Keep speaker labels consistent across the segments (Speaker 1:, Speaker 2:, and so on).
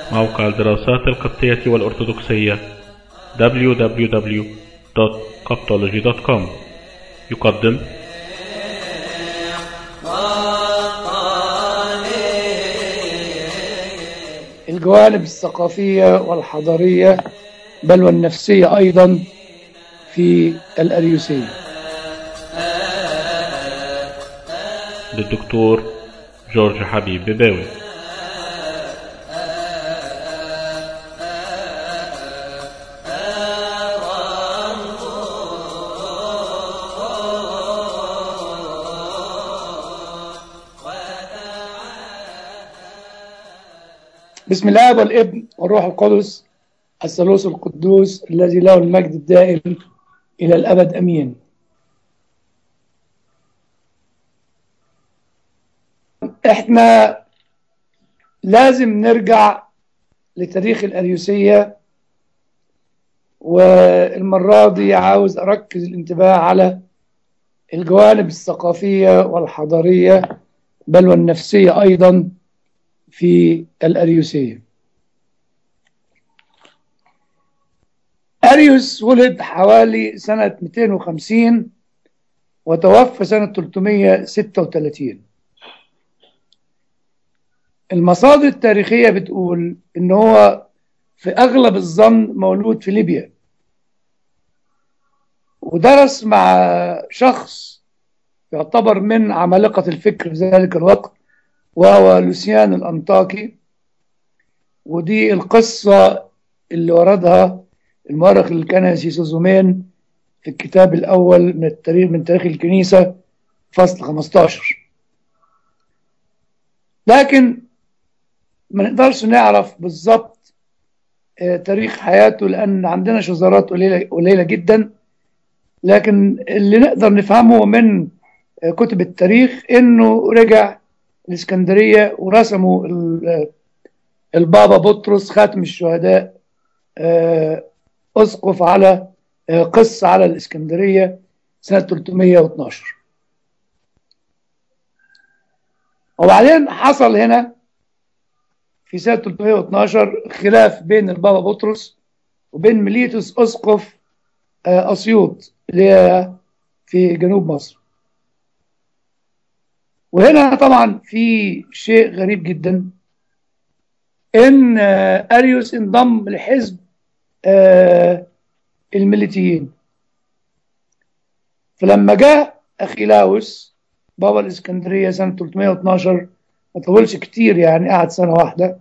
Speaker 1: موقع الدراسات القبطية والأرثوذكسية www.coptology.com يقدم
Speaker 2: الجوانب الثقافية والحضارية بل والنفسية أيضا في الأريوسية
Speaker 1: للدكتور جورج حبيب بباوي
Speaker 2: بسم الله والابن والروح القدس الثالوث القدوس الذي له المجد الدائم إلى الأبد أمين احنا لازم نرجع لتاريخ الأريوسية والمرة دي عاوز أركز الانتباه على الجوانب الثقافية والحضارية بل والنفسية أيضا في الأريوسية أريوس ولد حوالي سنة 250 وتوفى سنة 336 المصادر التاريخية بتقول إن هو في أغلب الظن مولود في ليبيا ودرس مع شخص يعتبر من عمالقة الفكر في ذلك الوقت وهو لوسيان الأنطاكي ودي القصة اللي وردها المؤرخ الكنسي سوزومين في الكتاب الأول من التاريخ من تاريخ الكنيسة فصل 15 لكن ما نقدرش نعرف بالظبط تاريخ حياته لأن عندنا شذرات قليلة, قليلة جدا لكن اللي نقدر نفهمه من كتب التاريخ إنه رجع الإسكندرية ورسموا البابا بطرس خاتم الشهداء أسقف على قصة على الإسكندرية سنة 312 وبعدين حصل هنا في سنة 312 خلاف بين البابا بطرس وبين ميليتوس أسقف أسيوط اللي هي في جنوب مصر وهنا طبعا في شيء غريب جدا ان اريوس انضم لحزب الميليتيين فلما جاء اخيلاوس بابا الاسكندريه سنه 312 ما طولش كتير يعني قعد سنه واحده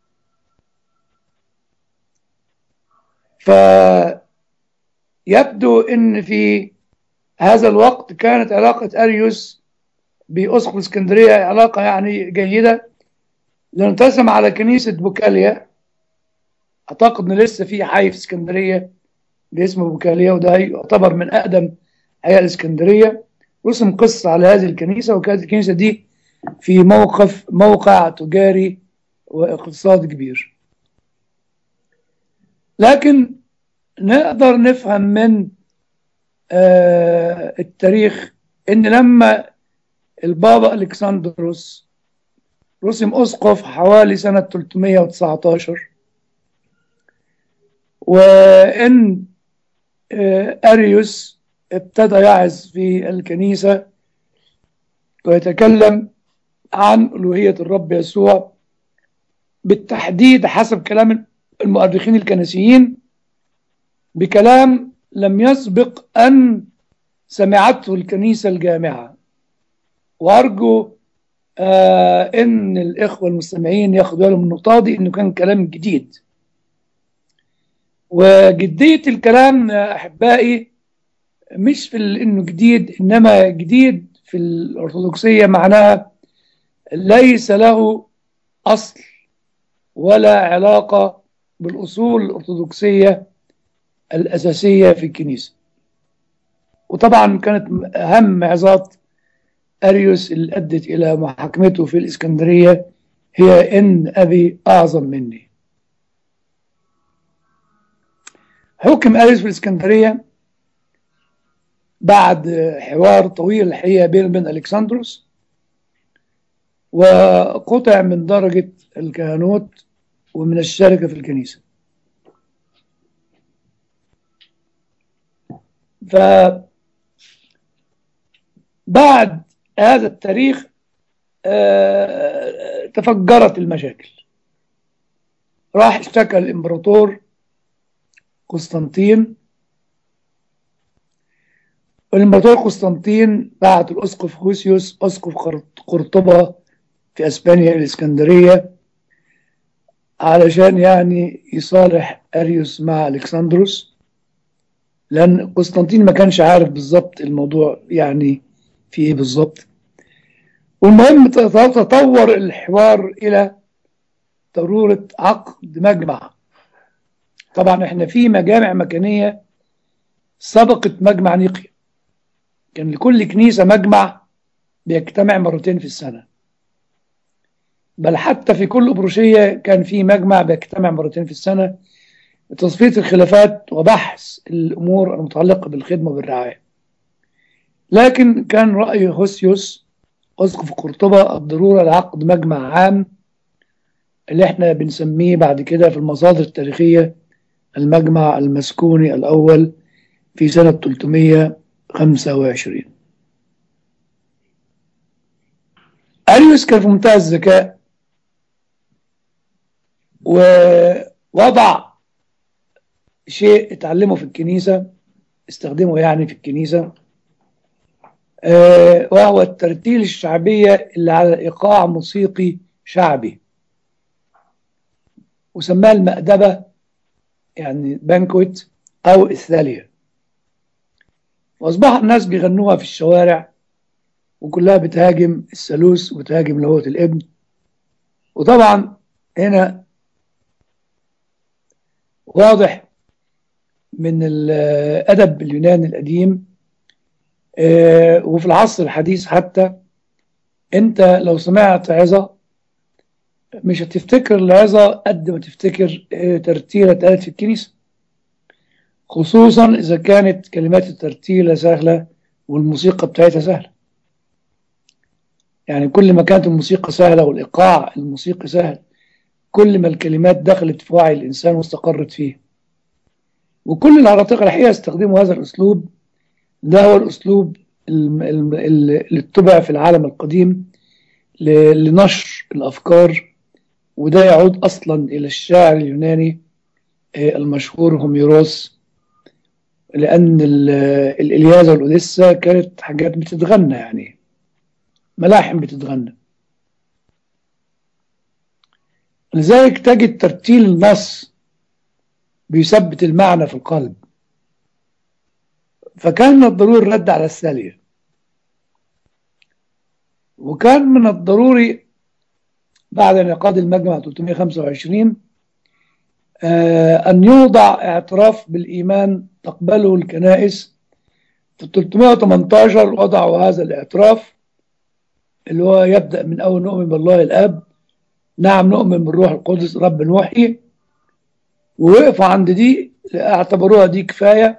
Speaker 2: فيبدو ان في هذا الوقت كانت علاقه اريوس بأسقف اسكندرية علاقة يعني جيدة لأنه تسمى على كنيسة بوكاليا أعتقد إن لسه في حي في اسكندرية باسم بوكاليا وده يعتبر من أقدم حياة الاسكندرية رسم قصة على هذه الكنيسة وكانت الكنيسة دي في موقف موقع تجاري واقتصادي كبير لكن نقدر نفهم من آه التاريخ إن لما البابا الكسندروس رسم أسقف حوالي سنة 319 وإن أريوس ابتدى يعظ في الكنيسة ويتكلم عن ألوهية الرب يسوع بالتحديد حسب كلام المؤرخين الكنسيين بكلام لم يسبق أن سمعته الكنيسة الجامعة وارجو آه ان الاخوه المستمعين ياخدوا بالهم من النقطه دي انه كان كلام جديد وجديه الكلام احبائي مش في انه جديد انما جديد في الارثوذكسيه معناها ليس له اصل ولا علاقه بالاصول الارثوذكسيه الاساسيه في الكنيسه وطبعا كانت اهم عظات أريوس اللي أدت إلى محاكمته في الإسكندرية هي إن أبي أعظم مني حكم أريوس في الإسكندرية بعد حوار طويل الحقيقة بينه وبين ألكسندروس وقطع من درجة الكهنوت ومن الشركة في الكنيسة فبعد هذا التاريخ آه، تفجرت المشاكل راح اشتكى الامبراطور قسطنطين الامبراطور قسطنطين بعت الاسقف هوسيوس اسقف قرط- قرطبة في اسبانيا الاسكندرية علشان يعني يصالح اريوس مع الكسندروس لان قسطنطين ما كانش عارف بالظبط الموضوع يعني في ايه بالظبط والمهم تطور الحوار الى ضرورة عقد مجمع طبعا احنا في مجامع مكانية سبقت مجمع نيقيا كان لكل كنيسة مجمع بيجتمع مرتين في السنة بل حتى في كل أبروشية كان في مجمع بيجتمع مرتين في السنة لتصفية الخلافات وبحث الأمور المتعلقة بالخدمة والرعاية لكن كان رأي هوسيوس أسقف قرطبة الضرورة لعقد مجمع عام اللي احنا بنسميه بعد كده في المصادر التاريخية المجمع المسكوني الأول في سنة 325 أريوس كان في منتهى الذكاء ووضع شيء اتعلمه في الكنيسة استخدمه يعني في الكنيسة آه، وهو الترتيل الشعبية اللي على إيقاع موسيقي شعبي وسماها المأدبة يعني بانكويت أو الثالية وأصبح الناس بيغنوها في الشوارع وكلها بتهاجم الثالوث وتهاجم لاهوة الابن وطبعا هنا واضح من الأدب اليوناني القديم آه، وفي العصر الحديث حتى أنت لو سمعت عظة مش هتفتكر العظة قد ما تفتكر آه، ترتيلة اتقالت في الكنيسة خصوصا إذا كانت كلمات الترتيلة سهلة والموسيقى بتاعتها سهلة يعني كل ما كانت الموسيقى سهلة والإيقاع الموسيقي سهل كل ما الكلمات دخلت في وعي الإنسان واستقرت فيه وكل العراقيق الحقيقة استخدموا هذا الأسلوب ده هو الأسلوب الم- الم- اللي اتبع في العالم القديم ل- لنشر الأفكار وده يعود أصلا إلى الشاعر اليوناني آه، المشهور هوميروس لأن ال- الإلياذة والأوديسا كانت حاجات بتتغنى يعني ملاحم بتتغنى لذلك تجد ترتيل النص بيثبت المعنى في القلب فكان من الضروري الرد على السالية وكان من الضروري بعد انعقاد المجمع 325 آه، أن يوضع اعتراف بالإيمان تقبله الكنائس في 318 وضعوا هذا الاعتراف اللي هو يبدأ من أول نؤمن بالله الآب نعم نؤمن بالروح القدس رب محيي ووقفوا عند دي اعتبروها دي كفاية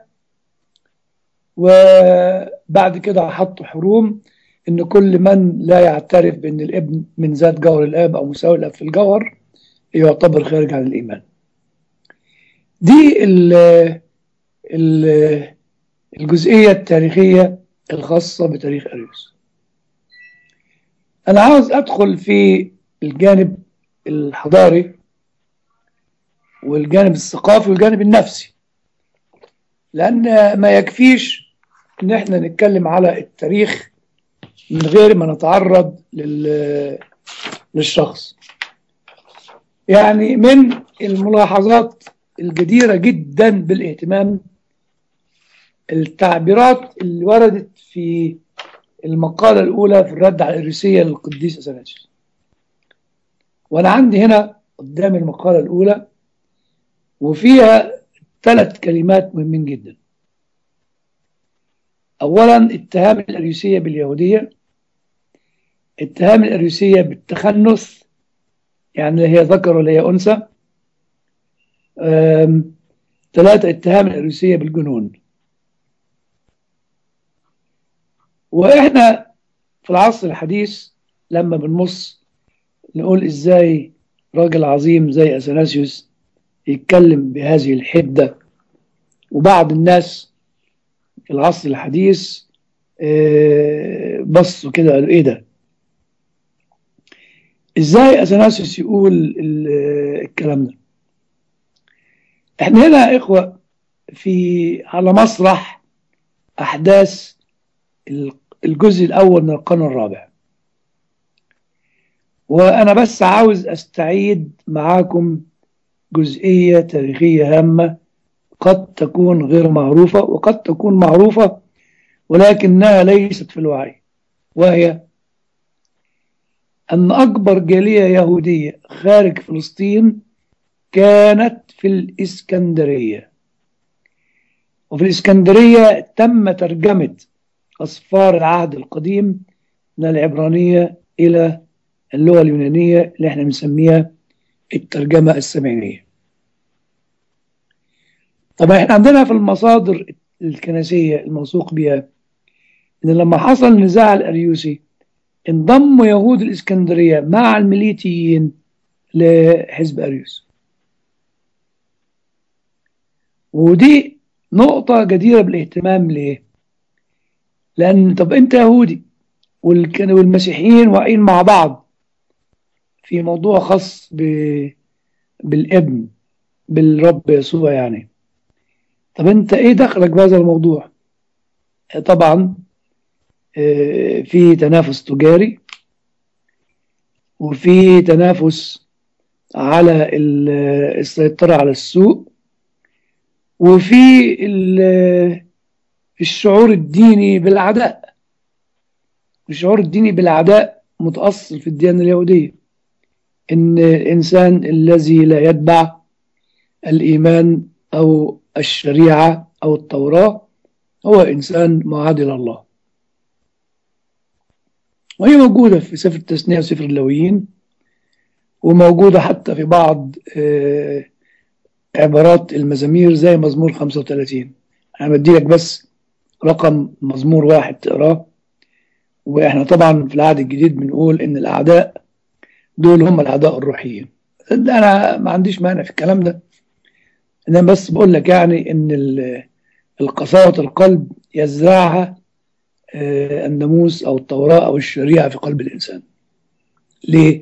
Speaker 2: وبعد كده حطوا حروم ان كل من لا يعترف بان الابن من ذات جوهر الاب او مساوي الاب في الجوهر يعتبر خارج عن الايمان دي ال ال الجزئية التاريخية الخاصة بتاريخ أريوس أنا عاوز أدخل في الجانب الحضاري والجانب الثقافي والجانب النفسي لأن ما يكفيش إن إحنا نتكلم على التاريخ من غير ما نتعرض لل... للشخص يعني من الملاحظات الجديرة جدا بالاهتمام التعبيرات اللي وردت في المقالة الأولى في الرد على الإريسية للقديس أثناسيوس وأنا عندي هنا قدامي المقالة الأولى وفيها ثلاث كلمات مهمين جدا أولا اتهام الأريوسية باليهودية اتهام الأريوسية بالتخنث يعني لا هي ذكر ولا هي أنثى أم، ثلاثة اتهام الأريوسية بالجنون وإحنا في العصر الحديث لما بنبص نقول إزاي راجل عظيم زي أثناسيوس يتكلم بهذه الحدة وبعض الناس في العصر الحديث آه، بصوا كده قالوا ايه ده ازاي اثناسيوس يقول ال- الكلام ده احنا هنا يا اخوه في على مسرح احداث ال- الجزء الاول من القرن الرابع وانا بس عاوز استعيد معاكم جزئيه تاريخيه هامه قد تكون غير معروفه وقد تكون معروفه ولكنها ليست في الوعي وهي أن أكبر جالية يهودية خارج فلسطين كانت في الإسكندرية وفي الإسكندرية تم ترجمة أسفار العهد القديم من العبرانية إلى اللغة اليونانية اللي احنا بنسميها الترجمة السبعينية طبعا احنا عندنا في المصادر الكنسية الموثوق بها ان لما حصل النزاع الاريوسي انضموا يهود الاسكندريه مع الميليتيين لحزب اريوس ودي نقطه جديره بالاهتمام ليه لان طب انت يهودي والكن- والمسيحيين واقعين مع بعض في موضوع خاص ب... بالابن بالرب يسوع يعني طب انت ايه دخلك بهذا الموضوع طبعا آه، في تنافس تجاري وفي تنافس على ال- السيطرة على السوق وفي ال- الشعور الديني بالعداء الشعور الديني بالعداء متأصل في الديانة اليهودية إن الإنسان الذي لا يتبع الإيمان أو الشريعة أو التوراة هو إنسان معادي لله وهي موجودة في سفر التثنية وسفر اللويين وموجودة حتى في بعض آه، عبارات المزامير زي مزمور 35 أنا بدي لك بس رقم مزمور واحد تقراه وإحنا طبعا في العهد الجديد بنقول إن الأعداء دول هم الأعداء الروحيين ده أنا ما عنديش مانع في الكلام ده أنا بس بقول لك يعني إن ال- القساوة القلب يزرعها آه، الناموس أو التوراة أو الشريعة في قلب الإنسان ليه؟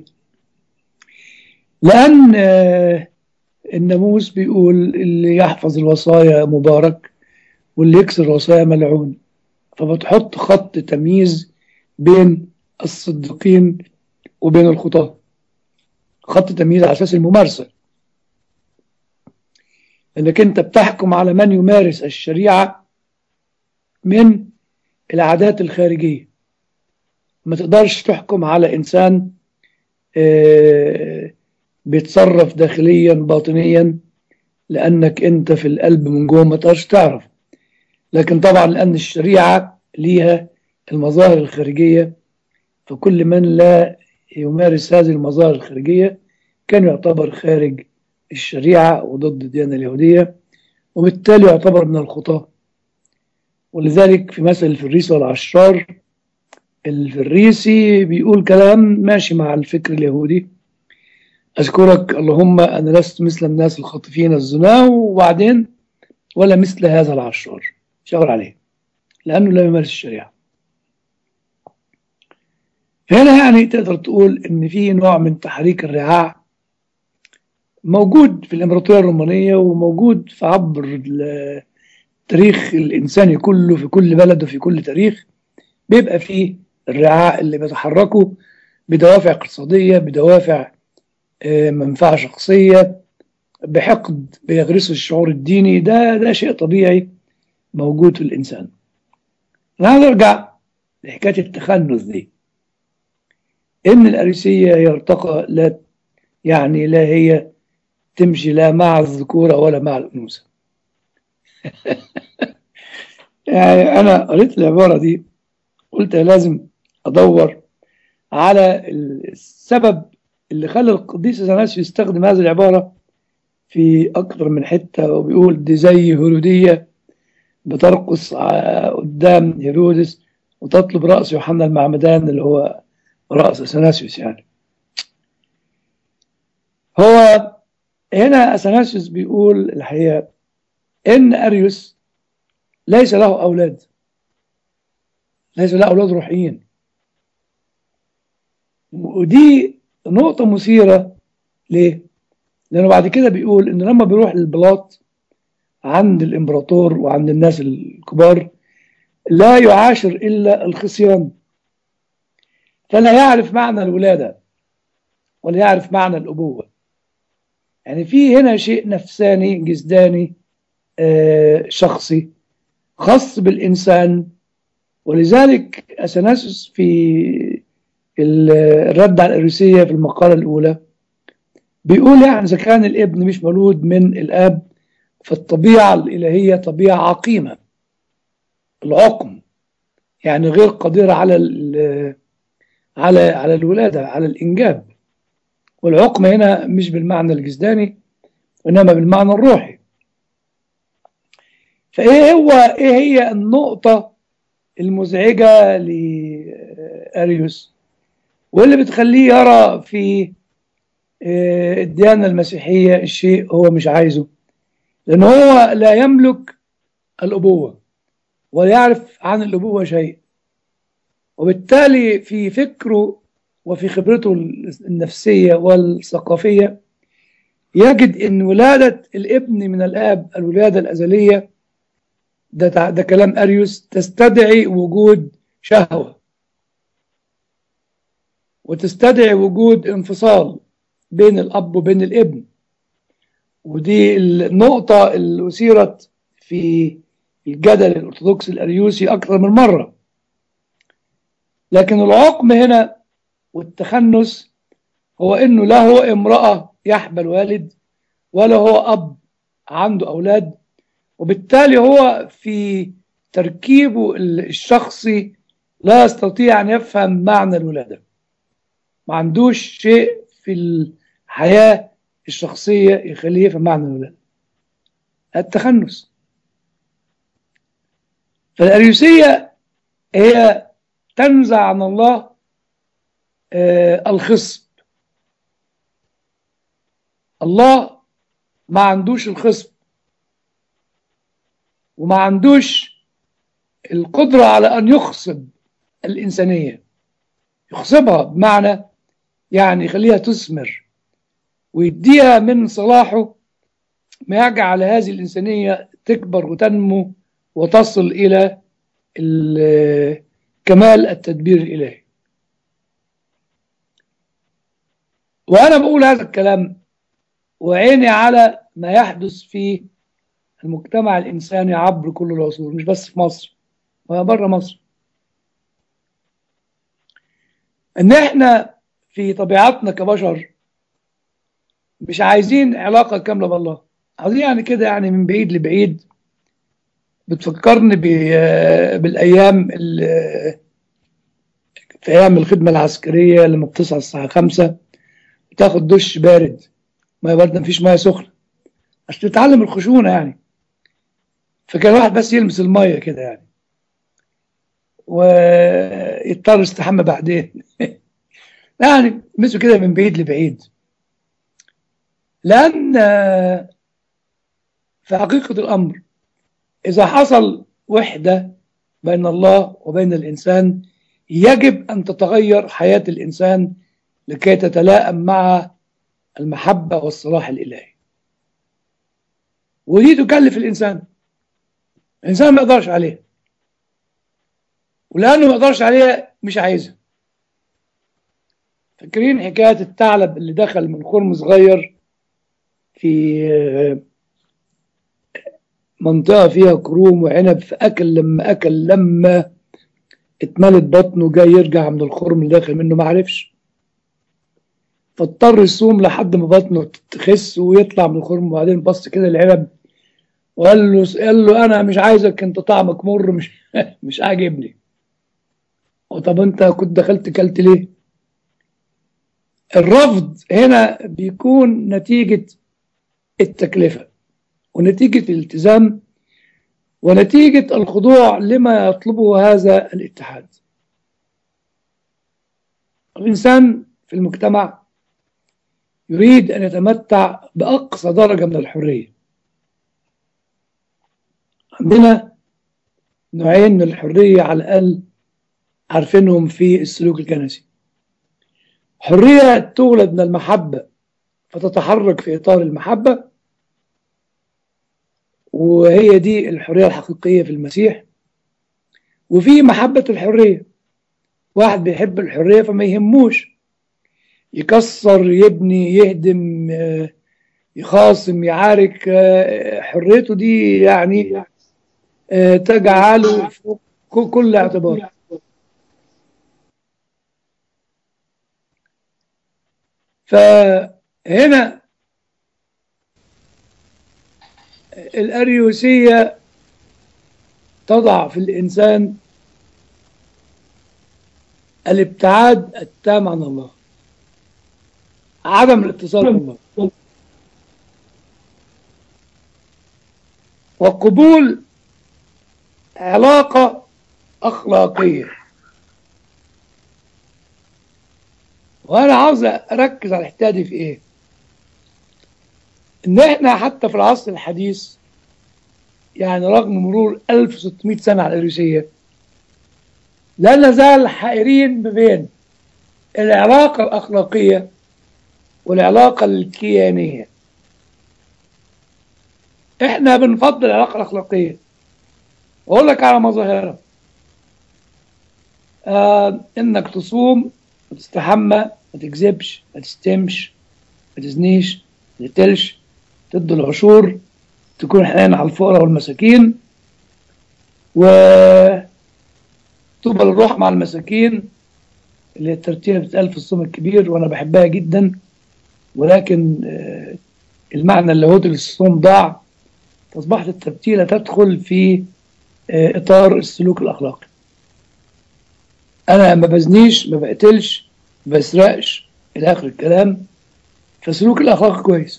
Speaker 2: لأن آه، الناموس بيقول اللي يحفظ الوصايا مبارك واللي يكسر الوصايا ملعون فبتحط خط تمييز بين الصديقين وبين الخطاة خط تمييز على أساس الممارسة انك انت بتحكم على من يمارس الشريعة من العادات الخارجية ما تقدرش تحكم على انسان آه، بيتصرف داخليا باطنيا لانك انت في القلب من جوه ما تقدرش تعرف لكن طبعا لان الشريعة ليها المظاهر الخارجية فكل من لا يمارس هذه المظاهر الخارجية كان يعتبر خارج الشريعة وضد الديانة اليهودية وبالتالي يعتبر من الخطاة ولذلك في مثل الفريسي والعشار الفريسي بيقول كلام ماشي مع الفكر اليهودي أشكرك اللهم أنا لست مثل الناس الخاطفين الزنا وبعدين ولا مثل هذا العشار شاور عليه لأنه لا يمارس الشريعة هنا يعني تقدر تقول إن في نوع من تحريك الرعاع موجود في الإمبراطورية الرومانية وموجود في عبر التاريخ الإنساني كله في كل بلد وفي كل تاريخ بيبقى فيه الرعاع اللي بيتحركوا بدوافع اقتصادية بدوافع آه، منفعة شخصية بحقد بيغرسوا الشعور الديني ده ده شيء طبيعي موجود في الإنسان أنا عايز أرجع لحكاية التخنث دي إن الأريسية هي ارتقى لا يعني لا هي تمشي لا مع الذكورة ولا مع الأنوثة يعني أنا قريت العبارة دي قلت لازم أدور على السبب اللي خلى القديس اثناسيوس يستخدم هذه العبارة في أكثر من حتة وبيقول دي زي هيرودية بترقص ع- قدام هيرودس وتطلب رأس يوحنا المعمدان اللي هو رأس اثناسيوس يعني هو هنا اثناسيوس بيقول الحقيقه ان اريوس ليس له اولاد ليس له اولاد روحيين ودي نقطه مثيره ليه لانه بعد كده بيقول ان لما بيروح للبلاط عند الامبراطور وعند الناس الكبار لا يعاشر الا الخصيان فلا يعرف معنى الولاده ولا يعرف معنى الابوه يعني في هنا شيء نفساني جسداني آه شخصي خاص بالإنسان ولذلك أثناسيوس في الرد على الأريوسية في المقالة الأولى بيقول يعني إذا كان الابن مش مولود من الآب فالطبيعة الإلهية طبيعة عقيمة العقم يعني غير قادرة على على على الولادة على الإنجاب والعقم هنا مش بالمعنى الجسداني وإنما بالمعنى الروحي فإيه هو إيه هي النقطة المزعجة لأريوس واللي بتخليه يرى في الديانة المسيحية الشيء هو مش عايزه لأن هو لا يملك الأبوة ولا يعرف عن الأبوة شيء وبالتالي في فكره وفي خبرته النفسية والثقافية يجد أن ولادة الابن من الآب الولادة الأزلية ده, ده كلام أريوس تستدعي وجود شهوة وتستدعي وجود انفصال بين الأب وبين الابن ودي النقطة اللي أثيرت في الجدل الأرثوذكسي الأريوسي أكثر من مرة لكن العقم هنا والتخنس هو انه لا هو امرأة يحبل والد ولا هو اب عنده اولاد وبالتالي هو في تركيبه الشخصي لا يستطيع ان يفهم معنى الولادة ما عندوش شيء في الحياة الشخصية يخليه يفهم معنى الولادة التخنس فالأريوسية هي تنزع عن الله آه الخصب الله ما عندوش الخصب وما عندوش القدرة على أن يخصب الإنسانية يخصبها بمعنى يعني يخليها تثمر ويديها من صلاحه ما يجعل هذه الإنسانية تكبر وتنمو وتصل إلى كمال التدبير الإلهي وأنا بقول هذا الكلام وعيني على ما يحدث في المجتمع الإنساني عبر كل العصور مش بس في مصر وبره مصر إن إحنا في طبيعتنا كبشر مش عايزين علاقة كاملة بالله عايزين يعني كده يعني من بعيد لبعيد بتفكرني بالأيام في أيام الخدمة العسكرية لما بتصحى الساعة خمسة بتاخد دش بارد مية باردة مفيش مية سخنة عشان تتعلم الخشونة يعني فكان واحد بس يلمس المية كده يعني ويضطر يستحمى بعدين يعني مسوا كده من بعيد لبعيد لأن في حقيقة الأمر إذا حصل وحدة بين الله وبين الإنسان يجب أن تتغير حياة الإنسان لكي تتلائم مع المحبة والصلاح الإلهي ودي تكلف الإنسان الإنسان ما يقدرش عليها ولأنه ما يقدرش عليها مش عايزها فاكرين حكاية الثعلب اللي دخل من خرم صغير في منطقة فيها كروم وعنب فأكل لما أكل لما اتملت بطنه جاي يرجع من الخرم اللي داخل منه ما عرفش فاضطر يصوم لحد ما بطنه تخس ويطلع من الخرم وبعدين بص كده العنب وقال له قال له انا مش عايزك انت طعمك مر مش مش عاجبني طب انت كنت دخلت كلت ليه الرفض هنا بيكون نتيجة التكلفة ونتيجة الالتزام ونتيجة الخضوع لما يطلبه هذا الاتحاد الإنسان في المجتمع يريد أن يتمتع بأقصى درجة من الحرية عندنا نوعين من الحرية على الأقل عارفينهم في السلوك الكنسي حرية تولد من المحبة فتتحرك في إطار المحبة وهي دي الحرية الحقيقية في المسيح وفي محبة الحرية واحد بيحب الحرية فما يهموش يكسر يبني يهدم آه، يخاصم يعارك آه، حريته دي يعني آه، تجعله فوق ك- كل اعتبار فهنا الأريوسية تضع في الإنسان الابتعاد التام عن الله عدم الاتصال بالله وقبول علاقة أخلاقية وأنا عاوز أركز على الحتة دي في إيه؟ إن إحنا حتى في العصر الحديث يعني رغم مرور 1600 سنة على الأريوسية لا نزال حائرين ما بين العلاقة الأخلاقية والعلاقة الكيانية احنا بنفضل العلاقة الأخلاقية أقول لك على مظاهرها آه إنك تصوم وتستحمى ما تكذبش ما تستمش ما تزنيش ما تقتلش تدي العشور تكون حنين على الفقراء والمساكين و طوبى للروح مع المساكين اللي الترتيبة بتتقال في الصوم الكبير وأنا بحبها جدا ولكن آه، المعنى اللاهوتي للصوم ضاع فأصبحت الترتيلة تدخل في آه، إطار السلوك الأخلاقي أنا ما بزنيش ما بقتلش ما بسرقش إلى آخر الكلام فسلوك الأخلاقي كويس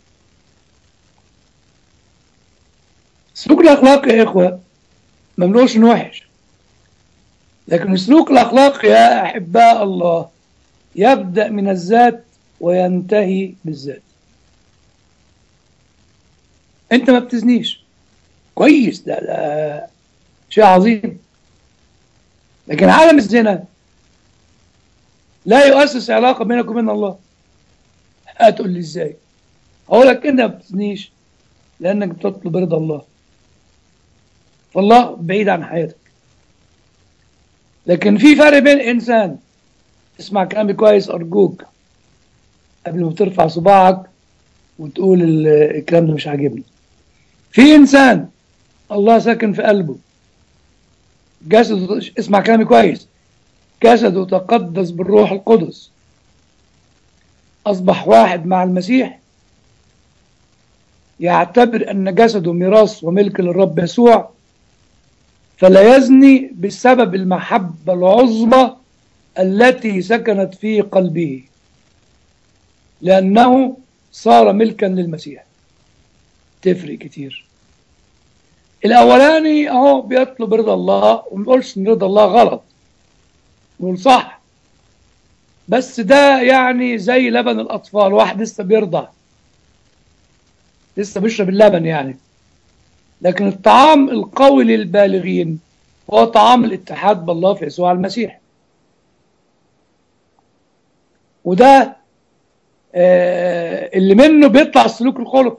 Speaker 2: السلوك الأخلاقي يا إخوة ما بنقولش إنه وحش لكن السلوك الأخلاقي يا أحباء الله يبدأ من الذات وينتهي بالذات أنت ما بتزنيش كويس ده, ده شيء عظيم لكن عالم الزنا لا يؤسس علاقة بينك وبين الله هتقول لي ازاي اقول لك انت ما بتزنيش لانك بتطلب رضا الله فالله بعيد عن حياتك لكن في فرق بين انسان اسمع كلامي كويس ارجوك قبل ما ترفع صباعك وتقول ال- الكلام ده مش عاجبني في انسان الله ساكن في قلبه جسده اسمع كلامي كويس جسده تقدس بالروح القدس أصبح واحد مع المسيح يعتبر أن جسده ميراث وملك للرب يسوع فلا يزني بسبب المحبة العظمى التي سكنت في قلبه لأنه صار ملكا للمسيح تفرق كتير الأولاني أهو بيطلب رضا الله وما بيقولش إن رضا الله غلط نقول صح بس ده يعني زي لبن الأطفال واحد لسه بيرضع لسه بيشرب اللبن يعني لكن الطعام القوي للبالغين هو طعام الاتحاد بالله في يسوع المسيح وده آه اللي منه بيطلع السلوك الخلقي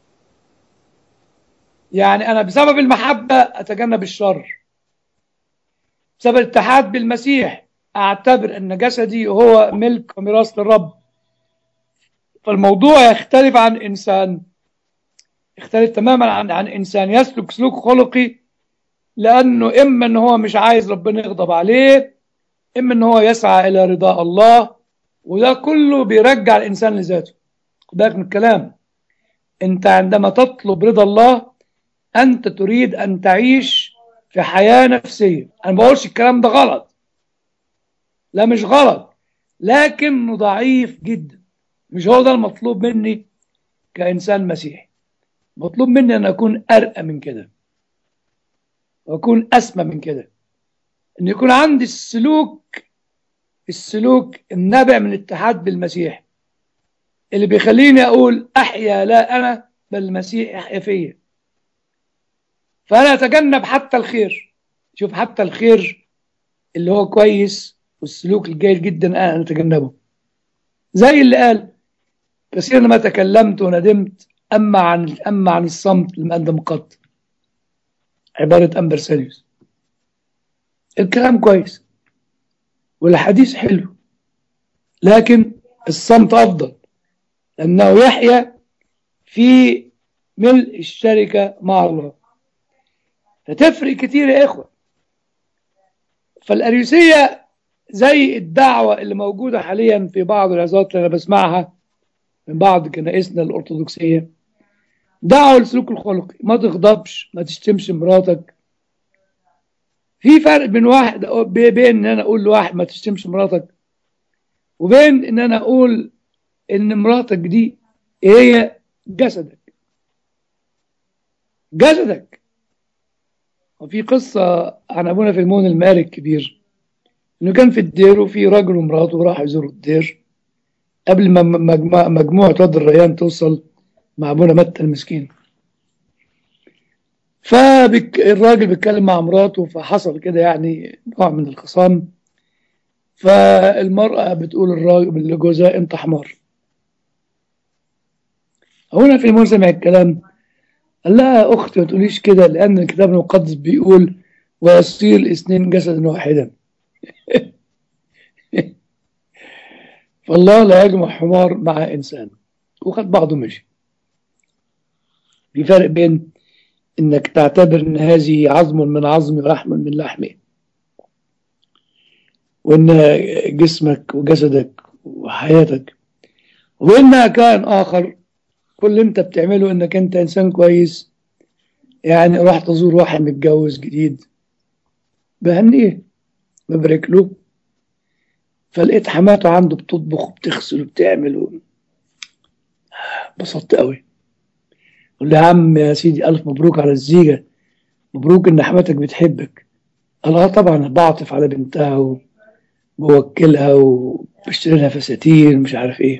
Speaker 2: يعني أنا بسبب المحبة أتجنب الشر بسبب الاتحاد بالمسيح أعتبر أن جسدي هو ملك وميراث للرب فالموضوع يختلف عن إنسان يختلف تماما عن عن إنسان يسلك سلوك خلقي لأنه إما أن هو مش عايز ربنا يغضب عليه إما أن هو يسعى إلى رضاء الله وده كله بيرجع الإنسان لذاته خد بالك من الكلام أنت عندما تطلب رضا الله أنت تريد أن تعيش في حياة نفسية أنا ما بقولش الكلام ده غلط لا مش غلط لكنه ضعيف جدا مش هو ده المطلوب مني كإنسان مسيحي مطلوب مني أن أكون أرقى من كده وأكون أسمى من كده أن يكون عندي السلوك السلوك النابع من الاتحاد بالمسيح اللي بيخليني أقول أحيا لا أنا بل المسيح يحيا فيا فأنا أتجنب حتى الخير شوف حتى الخير اللي هو كويس والسلوك الجيد جدا أنا أتجنبه زي اللي قال كثيرا ما تكلمت وندمت أما عن أما عن الصمت لم أندم قط عبارة أمبرساليوس الكلام كويس والحديث حلو لكن الصمت أفضل لأنه يحيا في ملء الشركة مع الله فتفرق كتير يا إخوة فالأريوسية زي الدعوة اللي موجودة حاليا في بعض العظات اللي أنا بسمعها من بعض كنائسنا الأرثوذكسية دعوة للسلوك الخلقي ما تغضبش ما تشتمش مراتك في فرق بين واحد بين ان انا اقول لواحد ما تشتمش مراتك وبين ان انا اقول ان مراتك دي هي جسدك جسدك وفي قصة عن أبونا فيلمون المالك الكبير إنه كان في الدير وفي راجل ومراته راحوا يزوروا الدير قبل ما مجموعة, مجموعة واد الريان توصل مع أبونا متى المسكين فالراجل بيتكلم مع مراته فحصل كده يعني نوع من الخصام فالمرأة بتقول الراجل لجوزها أنت حمار هنا في سمع الكلام قال لها يا أختي ما تقوليش كده لأن الكتاب المقدس بيقول ويصير الاثنين جسدا واحدا فالله لا يجمع حمار مع إنسان وخد بعضه مشي في فرق بين انك تعتبر ان هذه عظم من عظمي ولحم من لحمي وان جسمك وجسدك وحياتك وانها كان اخر كل اللي انت بتعمله انك انت انسان كويس يعني راح تزور واحد متجوز جديد بهنيه ببارك له فلقيت حماته عنده بتطبخ وبتغسل وبتعمل و... انبسطت قوي قول له يا عم يا سيدي ألف مبروك على الزيجة مبروك إن حماتك بتحبك قال اه طبعا بعطف على بنتها وبوكلها وبشتري لها فساتين ومش عارف ايه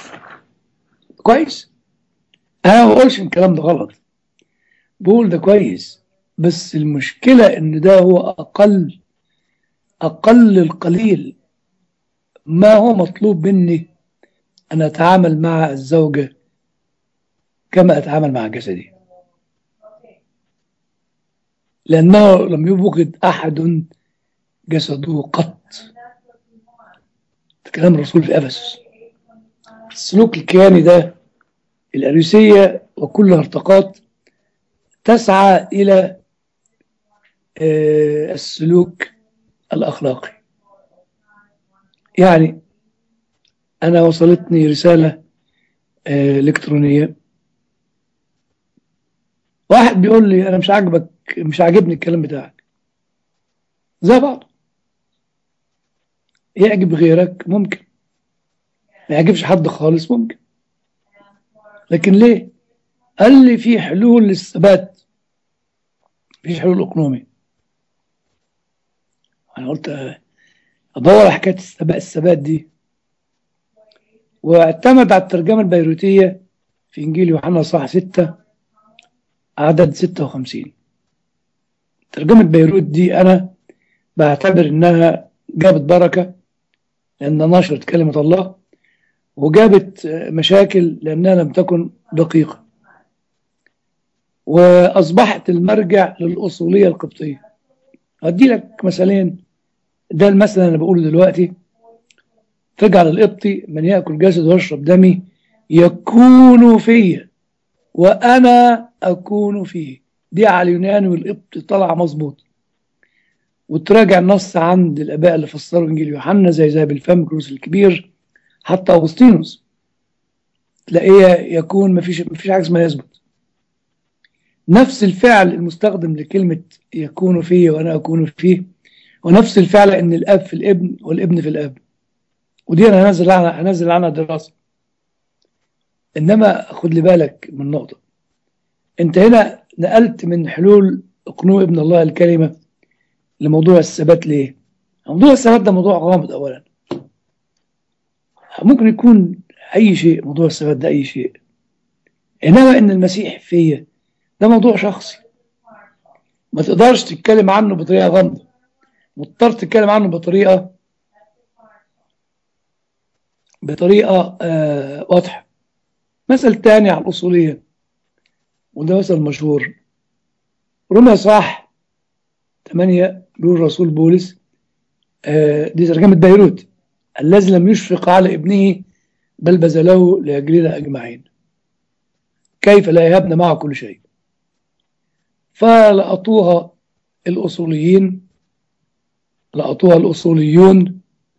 Speaker 2: كويس انا ما بقولش الكلام ده غلط بقول ده كويس بس المشكلة ان ده هو اقل اقل القليل ما هو مطلوب مني ان اتعامل مع الزوجة كما أتعامل مع جسدي لأنه لم يبغض أحد جسده قط كلام الرسول في أفسس السلوك الكياني ده الأريسية وكلها ارتقاط تسعى إلى السلوك الأخلاقي يعني أنا وصلتني رسالة إلكترونية واحد بيقول لي انا مش عاجبك مش عاجبني الكلام بتاعك زي بعض يعجب غيرك ممكن ما يعجبش حد خالص ممكن لكن ليه قال لي في حلول للثبات مفيش حلول اقنومي انا قلت ادور على حكايه الثبات الثبات دي واعتمد على الترجمه البيروتيه في انجيل يوحنا صح 6 عدد 56 ترجمة بيروت دي أنا بعتبر إنها جابت بركة لأن نشرت كلمة الله وجابت مشاكل لأنها لم تكن دقيقة وأصبحت المرجع للأصولية القبطية أدي لك مثالين ده المثل أنا بقوله دلوقتي تجعل القبطي من يأكل جسد ويشرب دمي يكون فيا وأنا أكون فيه دي على اليوناني والقبط طلع مظبوط وتراجع النص عند الآباء اللي فسروا إنجيل يوحنا زي زي بالفم كروس الكبير حتى أغسطينوس تلاقيه يكون مفيش مفيش حاجة اسمها يثبت نفس الفعل المستخدم لكلمة يكون فيه وأنا أكون فيه ونفس الفعل إن الأب في الابن والابن في الأب ودي أنا هنزل عنها هنزل عنها دراسة إنما خد لي بالك من نقطة أنت هنا نقلت من حلول اقنوع ابن الله الكلمة لموضوع الثبات ليه؟ موضوع الثبات ده موضوع غامض أولا ممكن يكون أي شيء موضوع الصفات ده أي شيء إنما إن المسيح فيا ده موضوع شخصي ما تقدرش تتكلم عنه بطريقة غامضة مضطر تتكلم عنه بطريقة بطريقة آه واضحة مثل تاني على الأصولية وده مثل مشهور رمى صح 8 بيقول رسول بولس آه دي ترجمة بيروت الذي لم يشفق على ابنه بل بذله لأجلنا أجمعين كيف لا يهبنا معه كل شيء فلقطوها الأصوليين لقطوها الأصوليون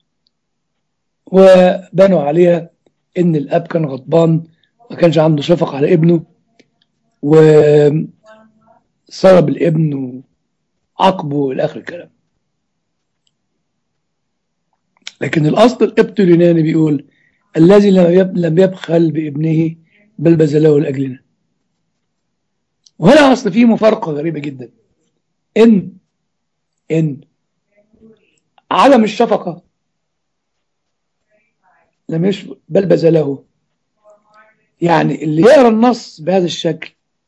Speaker 2: وبنوا عليها إن الأب كان غضبان ما كانش عنده شفقة على ابنه وصلب الابن وعاقبه إلى آخر الكلام لكن الأصل القبط اليوناني بيقول الذي لم يبخل بابنه بل بذله لأجلنا وهنا أصل فيه مفارقة غريبة جدا إن إن عدم الشفقة لم يشفق بل بذله يعني اللي يقرا النص بهذا الشكل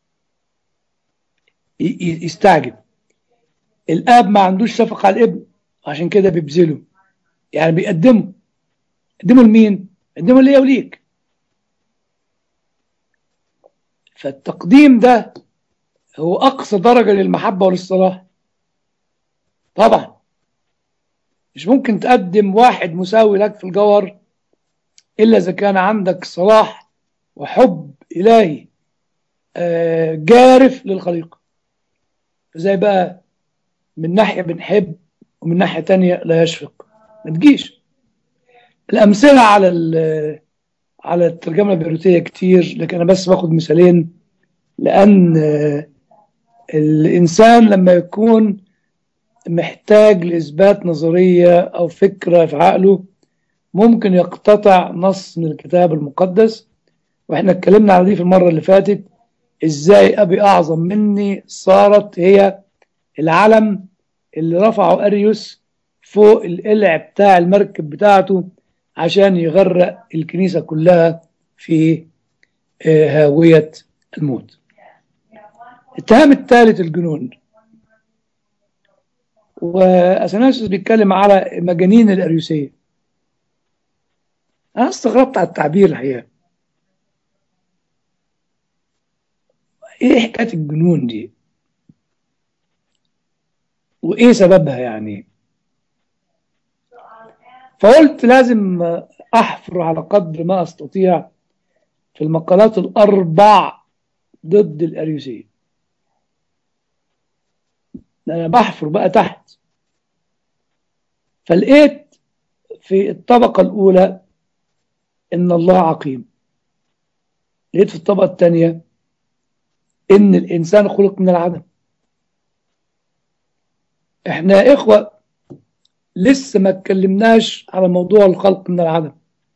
Speaker 2: يستعجب الاب ما عندوش شفقه على الابن عشان كده بيبذله يعني بيقدمه قدمه لمين قدمه ليا وليك فالتقديم ده هو اقصى درجه للمحبه وللصلاح طبعا مش ممكن تقدم واحد مساوي لك في الجوهر الا اذا كان عندك صلاح وحب إلهي جارف للخليقة زي بقى من ناحية بنحب ومن ناحية تانية لا يشفق ما تجيش الأمثلة على على الترجمة البيروتية كتير لكن أنا بس باخد مثالين لأن الإنسان لما يكون محتاج لإثبات نظرية أو فكرة في عقله ممكن يقتطع نص من الكتاب المقدس واحنا اتكلمنا على دي في المرة اللي فاتت ازاي ابي اعظم مني صارت هي العلم اللي رفعه اريوس فوق القلع بتاع المركب بتاعته عشان يغرق الكنيسة كلها في هاوية الموت الاتهام الثالث الجنون واثناسيوس بيتكلم على مجانين الاريوسية انا استغربت على التعبير الحقيقه ايه حكايه الجنون دي وايه سببها يعني فقلت لازم احفر على قدر ما استطيع في المقالات الاربع ضد الاريوسيه انا بحفر بقى تحت فلقيت في الطبقه الاولى ان الله عقيم لقيت في الطبقه الثانيه ان الانسان خلق من العدم احنا يا اخوه لسه ما اتكلمناش على موضوع الخلق من العدم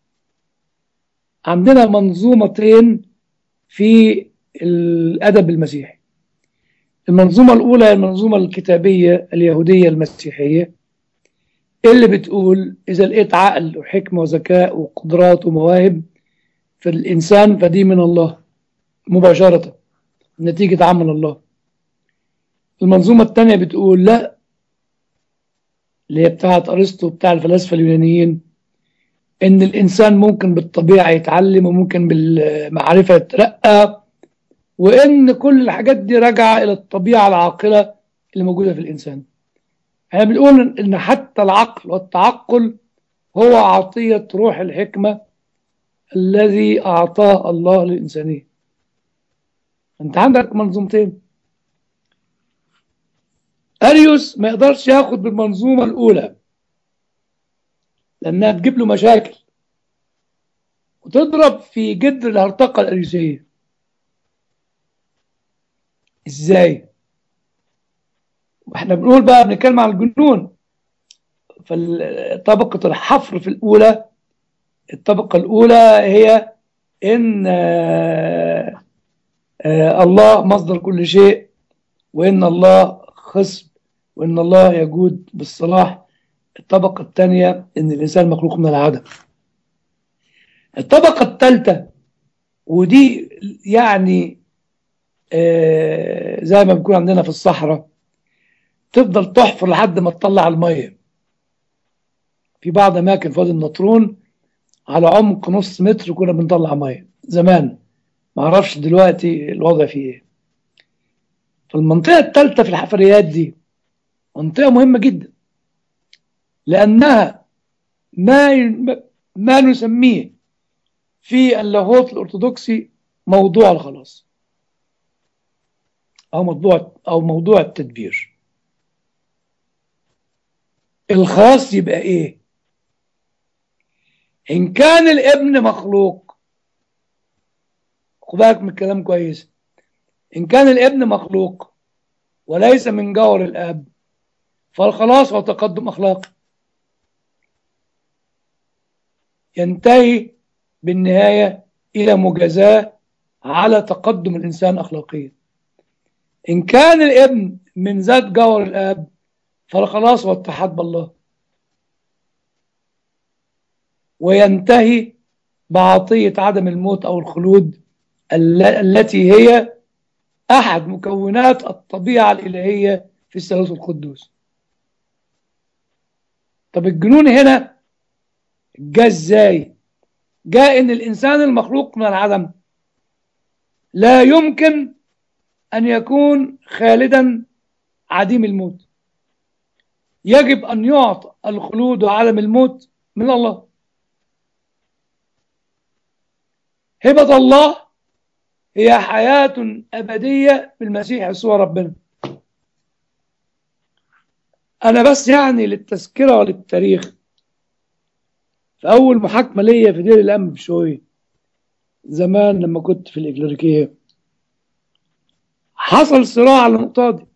Speaker 2: عندنا منظومتين في الادب المسيحي المنظومه الاولى هي المنظومه الكتابيه اليهوديه المسيحيه اللي بتقول اذا لقيت عقل وحكمه وذكاء وقدرات ومواهب في الانسان فدي من الله مباشره نتيجة عمل الله المنظومة الثانية بتقول لا اللي هي بتاعت أرسطو بتاع الفلاسفة اليونانيين إن الإنسان ممكن بالطبيعة يتعلم وممكن بالمعرفة يترقى وإن كل الحاجات دي راجعة إلى الطبيعة العاقلة اللي موجودة في الإنسان احنا بنقول إن حتى العقل والتعقل هو عطية روح الحكمة الذي أعطاه الله للإنسانية انت عندك منظومتين اريوس ما يقدرش ياخد بالمنظومه الاولى لانها تجيب له مشاكل وتضرب في جدر الهرطقه الاريوسيه ازاي واحنا بنقول بقى بنتكلم عن الجنون فطبقه الحفر في الاولى الطبقه الاولى هي ان آه آه الله مصدر كل شيء وإن الله خصب وإن الله يجود بالصلاح الطبقة الثانية إن الإنسان مخلوق من العدم الطبقة الثالثة ودي يعني آه زي ما بيكون عندنا في الصحراء تفضل تحفر لحد ما تطلع المية في بعض أماكن في وادي النطرون على عمق نص متر كنا بنطلع مية زمان ما اعرفش دلوقتي الوضع فيه ايه فالمنطقة الثالثة في الحفريات دي منطقة مهمة جدا لأنها ما ما نسميه في اللاهوت الأرثوذكسي موضوع الخلاص أو موضوع أو موضوع التدبير الخاص يبقى إيه؟ إن كان الابن مخلوق خد بالك من الكلام كويس إن كان الابن مخلوق وليس من جور الآب فالخلاص هو تقدم أخلاقي ينتهي بالنهاية إلى مجازاة على تقدم الإنسان أخلاقيا إن كان الابن من ذات جور الآب فالخلاص هو اتحاد بالله وينتهي بعطية عدم الموت أو الخلود التي هي أحد مكونات الطبيعة الإلهية في الثالوث القدوس طب الجنون هنا جاء ازاي جاء ان الانسان المخلوق من العدم لا يمكن ان يكون خالدا عديم الموت يجب ان يعطى الخلود وعدم الموت من الله هبة الله هي حياة أبدية بالمسيح يسوع ربنا أنا بس يعني للتذكرة وللتاريخ في أول محاكمة ليا في دير الأنب بشوية زمان لما كنت في الإكليريكية حصل صراع على النقطة دي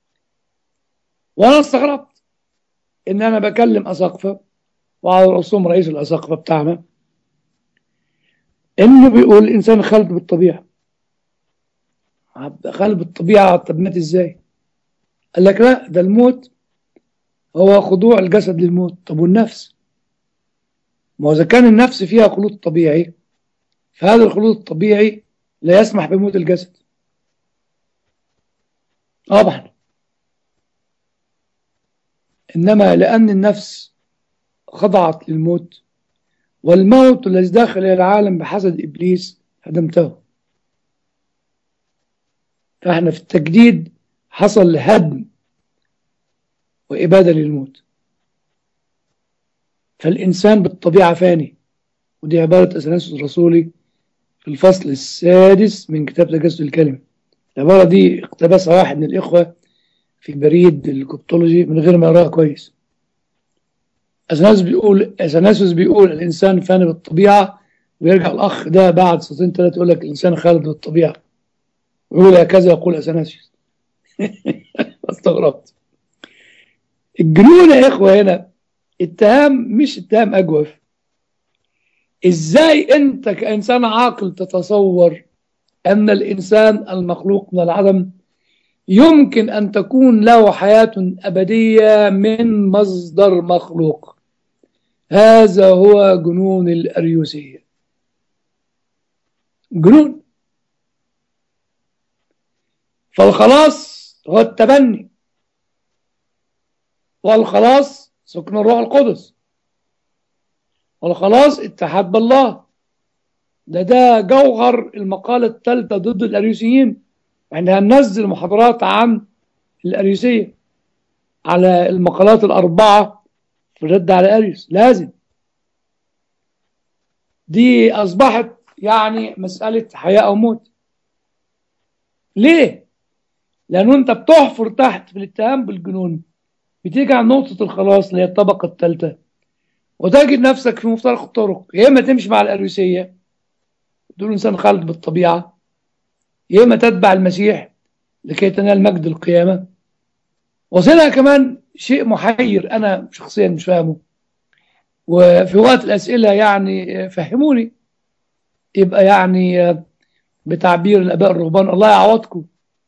Speaker 2: وأنا استغربت إن أنا بكلم أساقفة وعلى رأسهم رئيس الأساقفة بتاعنا إنه بيقول الإنسان خالد بالطبيعة خالد بالطبيعة طب مات إزاي؟ قال لك لا ده الموت هو خضوع الجسد للموت طب والنفس ما هو إذا كان النفس فيها خلود طبيعي فهذا الخلود الطبيعي لا يسمح بموت الجسد طبعا إنما لأن النفس خضعت للموت والموت الذي دخل إلى العالم بحسد إبليس هدمته فإحنا في التجديد حصل هدم وإبادة للموت فالإنسان بالطبيعة فاني ودي عبارة أثناسيوس الرسولي في الفصل السادس من كتاب تجسد الكلمة العبارة دي اقتبسها واحد من الإخوة في بريد الكوبتولوجي من غير ما يقراها كويس أثناسيوس بيقول أثناسيوس بيقول الإنسان فاني بالطبيعة ويرجع الأخ ده بعد سنتين ثلاثة يقول لك الإنسان خالد بالطبيعة ويقول هكذا يقول أثناسيوس استغربت الجنون يا إخوة هنا اتهام مش اتهام أجوف ازاي انت كإنسان عاقل تتصور أن الإنسان المخلوق من العدم يمكن أن تكون له حياة أبدية من مصدر مخلوق هذا هو جنون الأريوسية جنون فالخلاص هو التبني والخلاص سكن الروح القدس والخلاص اتحاد بالله ده ده جوهر المقالة الثالثة ضد الأريوسيين احنا هننزل محاضرات عن الأريوسية على المقالات الأربعة في الرد على أريوس لازم دي أصبحت يعني مسألة حياة أو موت ليه؟ لأنه أنت بتحفر تحت في الاتهام بالجنون بتيجي على نقطة الخلاص اللي هي الطبقة الثالثة وتجد نفسك في مفترق الطرق يا إما تمشي مع الأريوسية دول إنسان خالد بالطبيعة يا إما تتبع المسيح لكي تنال مجد القيامة وصلها كمان شيء محير أنا شخصيا مش فاهمه وفي وقت الأسئلة يعني فهموني يبقى يعني بتعبير الآباء الرهبان الله يعوضكم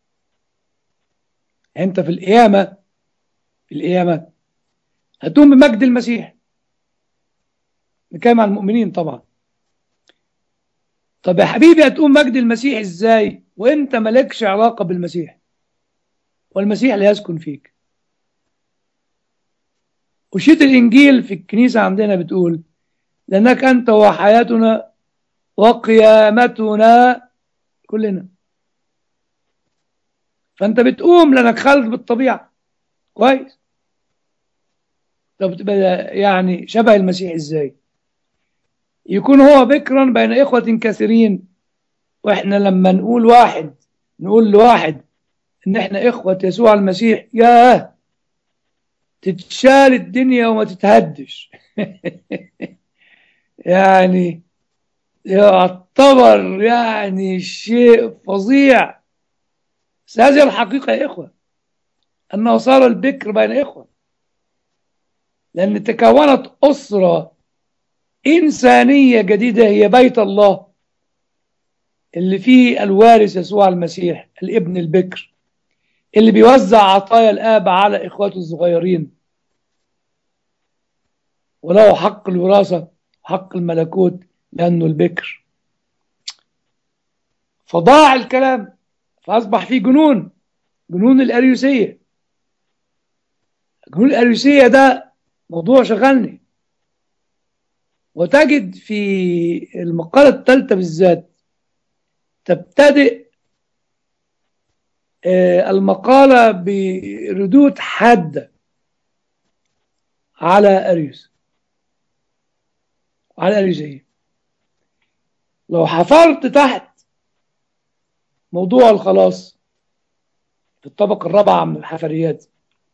Speaker 2: أنت في القيامة في القيامة هتقوم بمجد المسيح نتكلم عن المؤمنين طبعا طب يا حبيبي هتقوم مجد المسيح ازاي وانت مالكش علاقة بالمسيح والمسيح لا يسكن فيك وشيت الانجيل في الكنيسة عندنا بتقول لانك انت وحياتنا وقيامتنا كلنا فانت بتقوم لانك خالد بالطبيعة كويس طب تبقى يعني شبه المسيح ازاي يكون هو بكرا بين إخوة كثيرين وإحنا لما نقول واحد نقول لواحد إن إحنا إخوة يسوع المسيح ياه تتشال الدنيا وما تتهدش يعني يعتبر يعني شيء فظيع بس هذه الحقيقة يا إخوة أنه صار البكر بين إخوة لأن تكونت أسرة إنسانية جديدة هي بيت الله اللي فيه الوارث يسوع المسيح الابن البكر اللي بيوزع عطايا الآب على إخواته الصغيرين وله حق الوراثة حق الملكوت لأنه البكر فضاع الكلام فأصبح فيه جنون جنون الأريوسية جنون الأريوسية ده موضوع شغلني وتجد في المقالة الثالثة بالذات تبتدئ المقالة بردود حادة على أريوس على أريوسية لو حفرت تحت موضوع الخلاص في الطبقة الرابعة من الحفريات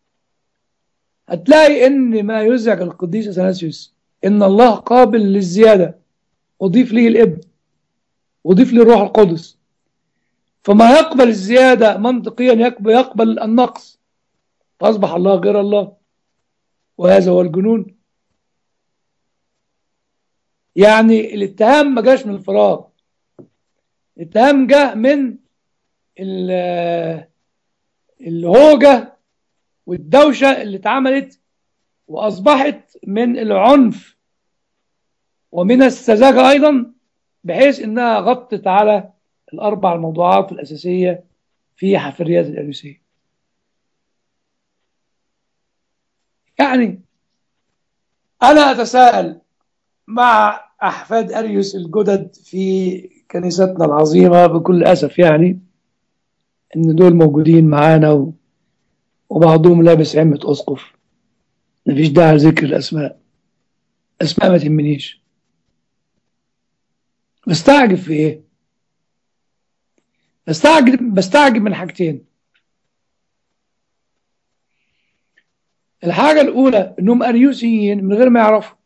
Speaker 2: هتلاقي ان ما يزعج القديس اثناسيوس ان الله قابل للزيادة اضيف ليه الابن اضيف ليه الروح القدس فما يقبل الزيادة منطقيا يقبل, يقبل النقص فاصبح الله غير الله وهذا هو الجنون يعني الاتهام ما جاش من الفراغ الاتهام جاء من الهوجة والدوشة اللي اتعملت وأصبحت من العنف ومن السذاجة أيضا بحيث أنها غطت على الأربع الموضوعات الأساسية في حفريات الأريوسية يعني أنا أتساءل مع أحفاد أريوس الجدد في كنيستنا العظيمة بكل أسف يعني إن دول موجودين معانا و... وبعضهم لابس عمة أسقف مفيش داعي لذكر الأسماء أسماء ما تهمنيش بستعجب في إيه؟ بستعجب بستعجب من حاجتين الحاجة الأولى إنهم أريوسيين من غير ما يعرفوا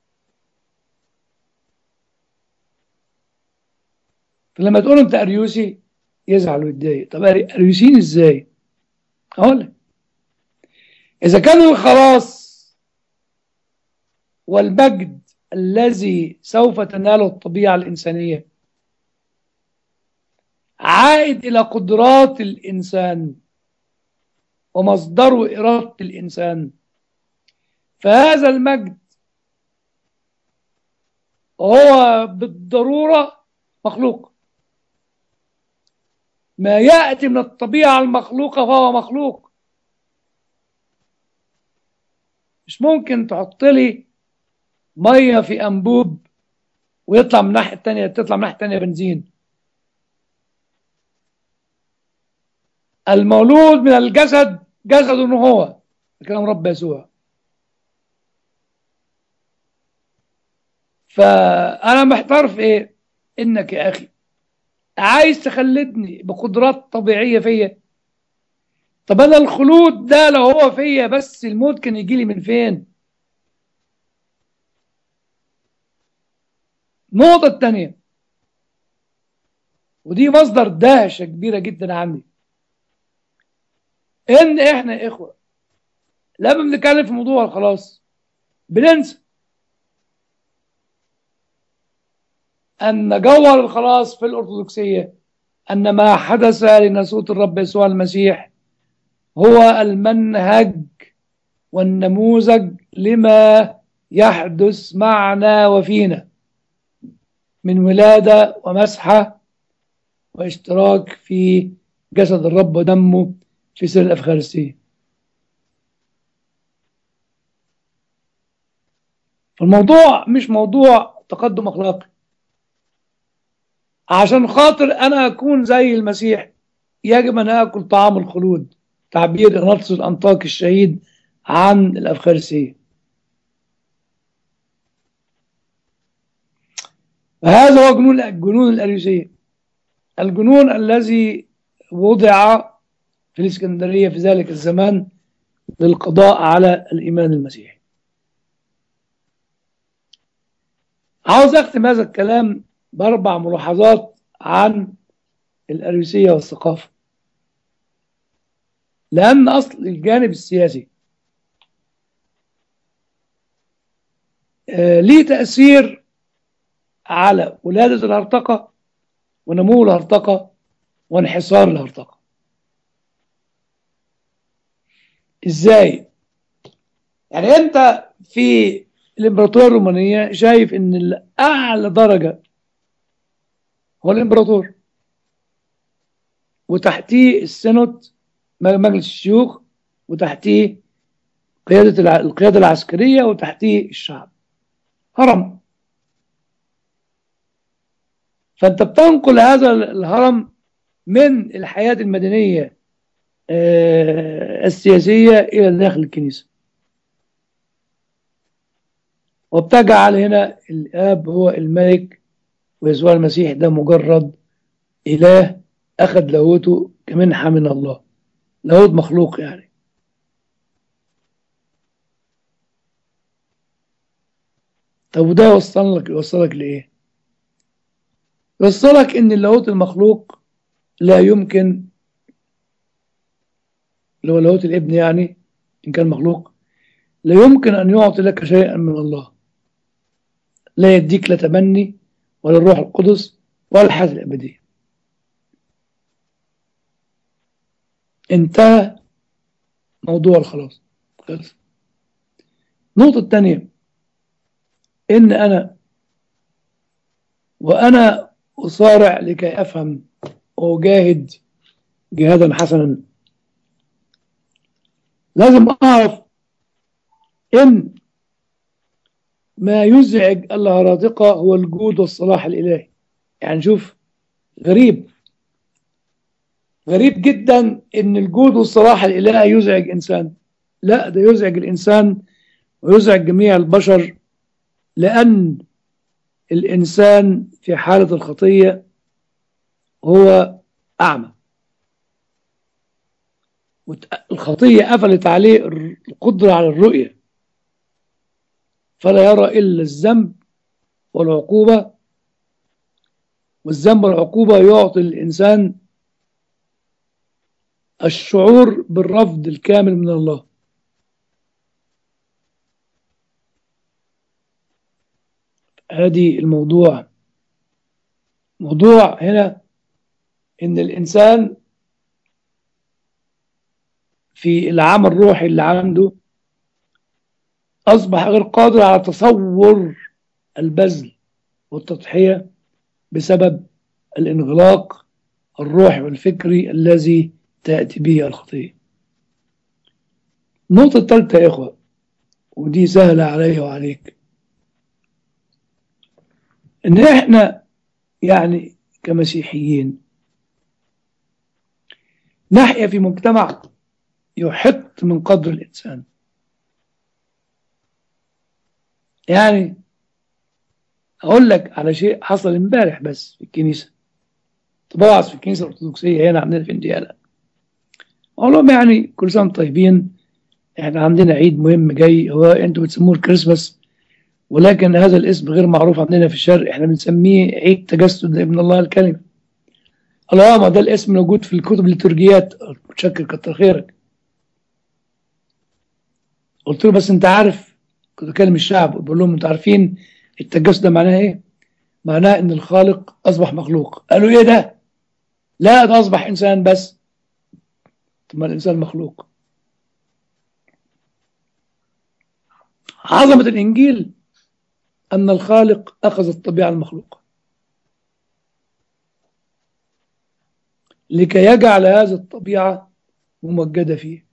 Speaker 2: فلما تقول أنت أريوسي يزعل ويتضايق طب أريوسيين إزاي؟ أقول لك إذا كان الخلاص والمجد الذي سوف تناله الطبيعة الإنسانية عائد إلى قدرات الإنسان ومصدره إرادة الإنسان فهذا المجد هو بالضرورة مخلوق ما يأتي من الطبيعة المخلوقة فهو مخلوق مش ممكن تحط لي ميه في انبوب ويطلع من الناحيه الثانيه تطلع من الناحيه الثانيه بنزين المولود من الجسد جسد هو كلام رب يسوع فانا محتار في ايه انك يا اخي عايز تخلدني بقدرات طبيعيه فيا طب انا الخلود ده لو هو فيا بس الموت كان يجي لي من فين النقطة الثانية ودي مصدر دهشة كبيرة جدا عندي ان احنا اخوة لما بنتكلم في موضوع الخلاص بننسى ان جوهر الخلاص في الارثوذكسية ان ما حدث لناسوت الرب يسوع المسيح هو المنهج والنموذج لما يحدث معنا وفينا من ولادة ومسحة واشتراك في جسد الرب ودمه في سر الأفخارستية فالموضوع مش موضوع تقدم أخلاقي عشان خاطر أنا أكون زي المسيح يجب أن أكل طعام الخلود تعبير إغناطس الأنطاكي الشهيد عن الأفخارسية فهذا هو جنون الجنون الأريوسية الجنون الذي وضع في الإسكندرية في ذلك الزمان للقضاء على الإيمان المسيحي عاوز أختم هذا الكلام بأربع ملاحظات عن الأريوسية والثقافة لأن أصل الجانب السياسي آه ليه تأثير على ولادة الهرطقة ونمو الهرطقة وانحصار الهرطقة ازاي يعني انت في الامبراطورية الرومانية شايف ان اعلى درجة هو الامبراطور وتحتيه السنوت مجلس الشيوخ وتحتيه قيادة القيادة العسكرية وتحتيه الشعب هرم فأنت بتنقل هذا الهرم من الحياة المدنية السياسية إلى داخل الكنيسة وبتجعل هنا الآب هو الملك ويسوع المسيح ده مجرد إله أخذ لاهوته كمنحة من الله لاهوت مخلوق يعني طب وده يوصلك يوصلك لإيه؟ يوصلك إن اللاهوت المخلوق لا يمكن اللي هو لاهوت الابن يعني إن كان مخلوق لا يمكن أن يعطي لك شيئا من الله لا يديك لا تمني ولا الروح القدس ولا الحياة الأبدية انتهى موضوع الخلاص خلص النقطة الثانية إن أنا وأنا أصارع لكي أفهم وأجاهد جهادا حسنا لازم أعرف إن ما يزعج الهراطقة هو الجود والصلاح الإلهي يعني شوف غريب غريب جدا ان الجود والصلاح الالهي يزعج انسان لا ده يزعج الانسان ويزعج جميع البشر لان الانسان في حاله الخطيه هو اعمى الخطيه قفلت عليه القدره على الرؤيه فلا يرى الا الذنب والعقوبه والذنب والعقوبه يعطي الانسان الشعور بالرفض الكامل من الله هذه الموضوع موضوع هنا ان الانسان في العمل الروحي اللي عنده اصبح غير قادر على تصور البذل والتضحيه بسبب الانغلاق الروحي والفكري الذي تأتي به الخطية النقطة الثالثة يا إخوة ودي سهلة علي وعليك إن إحنا يعني كمسيحيين نحيا في مجتمع يحط من قدر الإنسان يعني أقول لك على شيء حصل امبارح بس في الكنيسة تبعث في الكنيسة الأرثوذكسية هنا عندنا في انديانا اقول لهم يعني كل سنه طيبين احنا عندنا عيد مهم جاي هو انتوا بتسموه الكريسماس ولكن هذا الاسم غير معروف عندنا في الشرق احنا بنسميه عيد تجسد ابن الله الكلمه الله ما ده الاسم موجود في الكتب الليتورجيات متشكر كتر خيرك قلت له بس انت عارف كنت بكلم الشعب بقول لهم انتوا عارفين التجسد ده معناه ايه؟ معناه ان الخالق اصبح مخلوق قالوا ايه ده؟ لا ده اصبح انسان بس ثم الإنسان مخلوق عظمة الإنجيل أن الخالق أخذ الطبيعة المخلوقة لكي يجعل هذه الطبيعة ممجدة فيه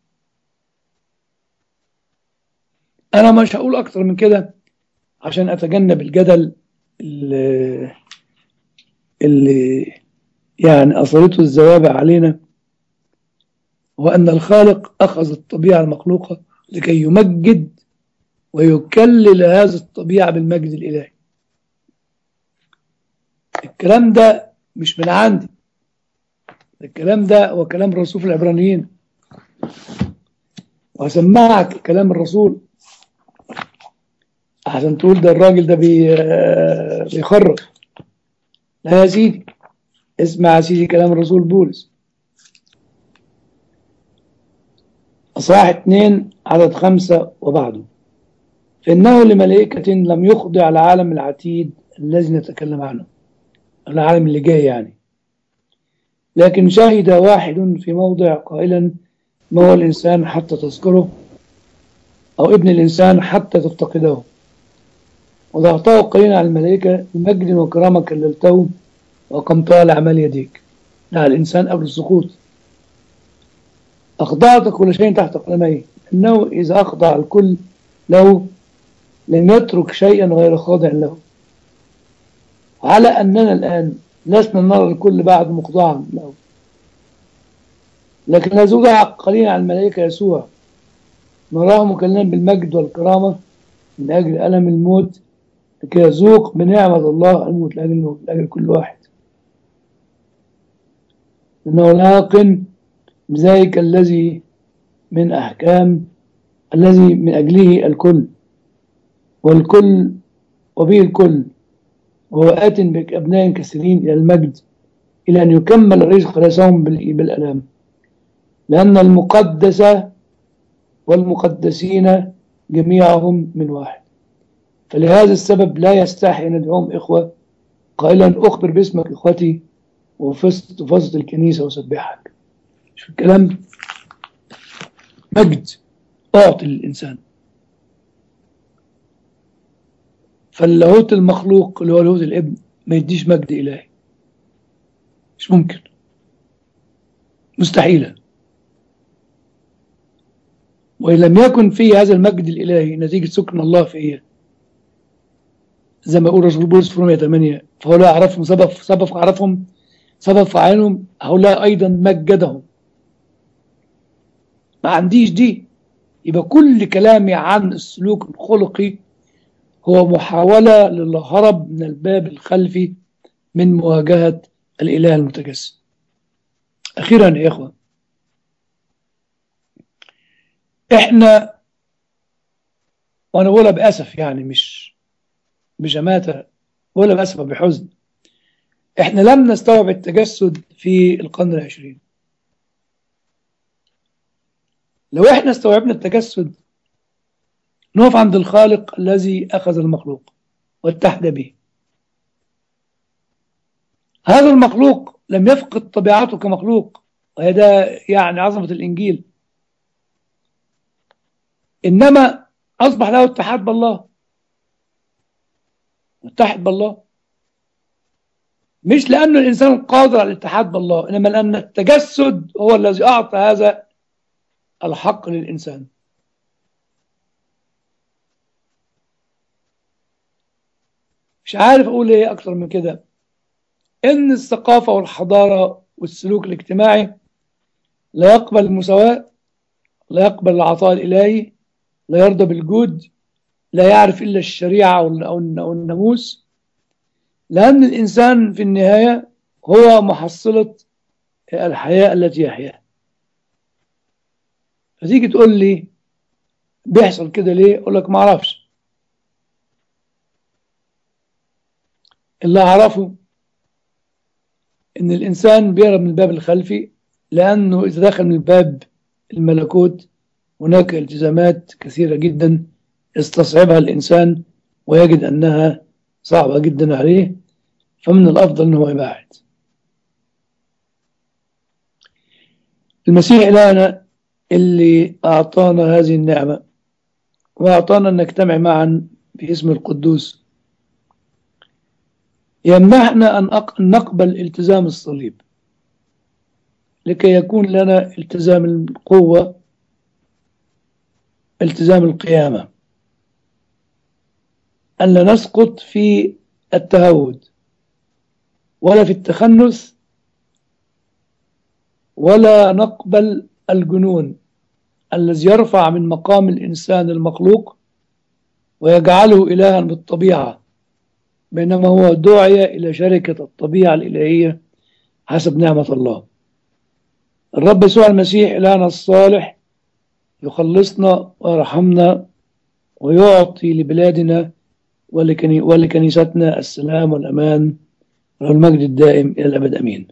Speaker 2: أنا مش هقول أكتر من كده عشان أتجنب الجدل اللي, اللي يعني أثرته الزوابع علينا وأن الخالق أخذ الطبيعة المخلوقة لكي يمجد ويكلل هذه الطبيعة بالمجد الإلهي الكلام ده مش من عندي الكلام ده هو كلام الرسول في العبرانيين وهسمعك كلام الرسول عشان تقول ده الراجل ده بي بيخرف لا يا سيدي اسمع يا سيدي كلام الرسول بولس أصحاح اتنين عدد خمسة وبعده فإنه لملائكة لم يخضع العالم العتيد الذي نتكلم عنه العالم اللي جاي يعني لكن شهد واحد في موضع قائلا ما هو الإنسان حتى تذكره أو ابن الإنسان حتى تفتقده وضعته قليلا على الملائكة بمجد وكرامة كللته وقمتها لعمل يديك لا الإنسان قبل السقوط أخضعت كل شيء تحت قدميه إنه إذا أخضع الكل له لم يترك شيئا غير خاضع له على أننا الآن لسنا نرى الكل بعد مخضعا له لكن الذي وضع قليلا على الملائكة يسوع نراه مكلما بالمجد والكرامة من أجل ألم الموت لكي يذوق بنعمة الله الموت لأجل, لأجل كل واحد إنه لاق بذلك الذي من أحكام الذي من أجله الكل والكل وبه الكل وهو آت بأبناء كثيرين إلى المجد إلى أن يكمل الرزق رسام بالألام لأن المقدسة والمقدسين جميعهم من واحد فلهذا السبب لا يستحي أن ندعوهم إخوة قائلا أخبر باسمك إخوتي وفزت فزت الكنيسة وسبحك شو الكلام مجد أعطي للإنسان فاللاهوت المخلوق اللي هو لاهوت الابن ما يديش مجد إلهي مش ممكن مستحيلة وإن لم يكن في هذا المجد الإلهي نتيجة سكن الله فيه زي ما يقول رسول بولس في رومية 8 فهو لا يعرفهم سبب سبب عرفهم سبب في عينهم هؤلاء أيضا مجدهم ما عنديش دي يبقى كل كلامي عن السلوك الخلقي هو محاولة للهرب من الباب الخلفي من مواجهة الإله المتجسد أخيرا يا إخوة إحنا وأنا بقولها بأسف يعني مش بجماتة بقولها بأسف بحزن إحنا لم نستوعب التجسد في القرن العشرين لو إحنا استوعبنا التجسد نقف عند الخالق الذي أخذ المخلوق واتحد به هذا المخلوق لم يفقد طبيعته كمخلوق وهذا يعني عظمة الإنجيل إنما أصبح له اتحاد بالله متحد بالله مش لأن الإنسان قادر على الاتحاد بالله إنما لأن التجسد هو الذي أعطى هذا الحق للإنسان مش عارف أقول إيه أكتر من كده إن الثقافة والحضارة والسلوك الاجتماعي لا يقبل المساواة لا يقبل العطاء الإلهي لا يرضى بالجود لا يعرف إلا الشريعة أو الناموس لأن الإنسان في النهاية هو محصلة الحياة التي يحياها فتيجي تقول لي بيحصل كده ليه أقول لك ما أعرفش اللي أعرفه إن الإنسان بيهرب من الباب الخلفي لأنه إذا دخل من الباب الملكوت هناك التزامات كثيرة جدا يستصعبها الإنسان ويجد أنها صعبة جدا عليه فمن الأفضل أنه يبعد المسيح إلهنا اللي أعطانا هذه النعمة وأعطانا أن نجتمع معا في اسم القدوس يمنحنا أن نقبل التزام الصليب لكي يكون لنا التزام القوة التزام القيامة أن لا نسقط في التهود ولا في التخنث ولا نقبل الجنون الذي يرفع من مقام الإنسان المخلوق ويجعله إلها بالطبيعة بينما هو دعي إلى شركة الطبيعة الإلهية حسب نعمة الله الرب يسوع المسيح إلهنا الصالح يخلصنا ويرحمنا ويعطي لبلادنا ولكني ولكنيستنا السلام والأمان له المجد الدائم إلى الأبد أمين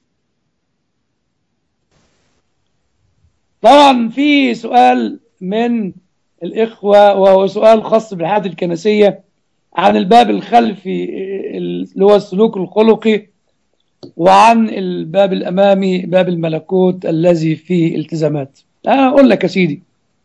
Speaker 2: طبعا في سؤال من الإخوة وهو سؤال خاص بالحياة الكنسية عن الباب الخلفي اللي هو السلوك الخلقي وعن الباب الأمامي باب الملكوت الذي فيه التزامات أنا أقول لك يا سيدي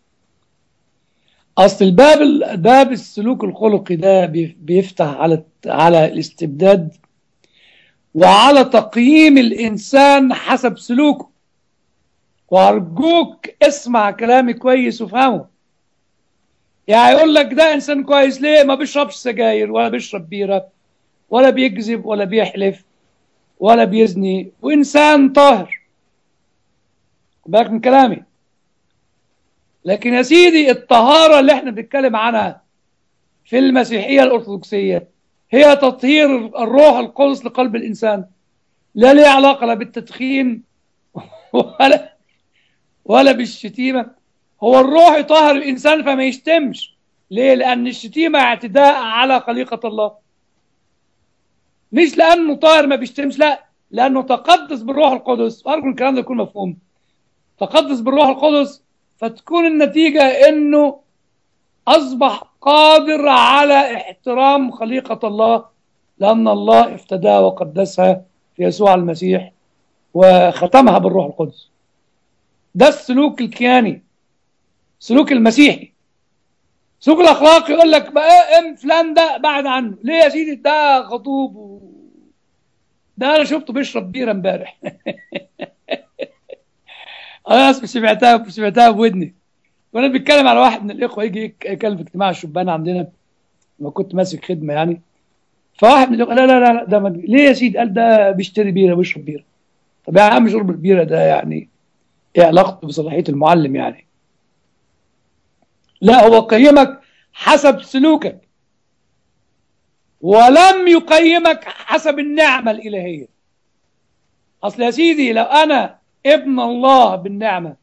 Speaker 2: أصل الباب باب السلوك الخلقي ده بيفتح على على الاستبداد وعلى تقييم الإنسان حسب سلوكه وأرجوك اسمع كلامي كويس وفهمه يعني يقول لك ده إنسان كويس ليه ما بيشربش سجاير ولا بيشرب بيرة ولا بيكذب ولا بيحلف ولا بيزني وإنسان طاهر بالك من كلامي لكن يا سيدي الطهارة اللي احنا بنتكلم عنها في المسيحية الأرثوذكسية هي تطهير الروح القدس لقلب الإنسان لا ليه علاقة لا بالتدخين ولا ولا بالشتيمة هو الروح يطهر الإنسان فما يشتمش ليه؟ لأن الشتيمة اعتداء على خليقة الله مش لأنه طاهر ما بيشتمش لا لأنه تقدس بالروح القدس وأرجو الكلام ده يكون مفهوم تقدس بالروح القدس فتكون النتيجة إنه أصبح قادر على احترام خليقة الله لأن الله افتداها وقدسها في يسوع المسيح وختمها بالروح القدس ده السلوك الكياني سلوك المسيحي سلوك الاخلاقي يقول لك بقى ام فلان ده بعد عنه ليه يا سيدي ده خطوب و... ده انا شفته بيشرب بيره امبارح انا اسف سمعتها سمعتها بودني وانا بتكلم على واحد من الاخوه يجي يتكلم في اجتماع الشبان عندنا لما كنت ماسك خدمه يعني فواحد من الاخوه لا لا لا ده ما ليه يا سيدي قال ده بيشتري بيره بيشرب بيره طب يا عم شرب البيره ده يعني ايه علاقته بصلاحيه المعلم يعني لا هو قيمك حسب سلوكك ولم يقيمك حسب النعمة الإلهية أصل يا سيدي لو أنا ابن الله بالنعمة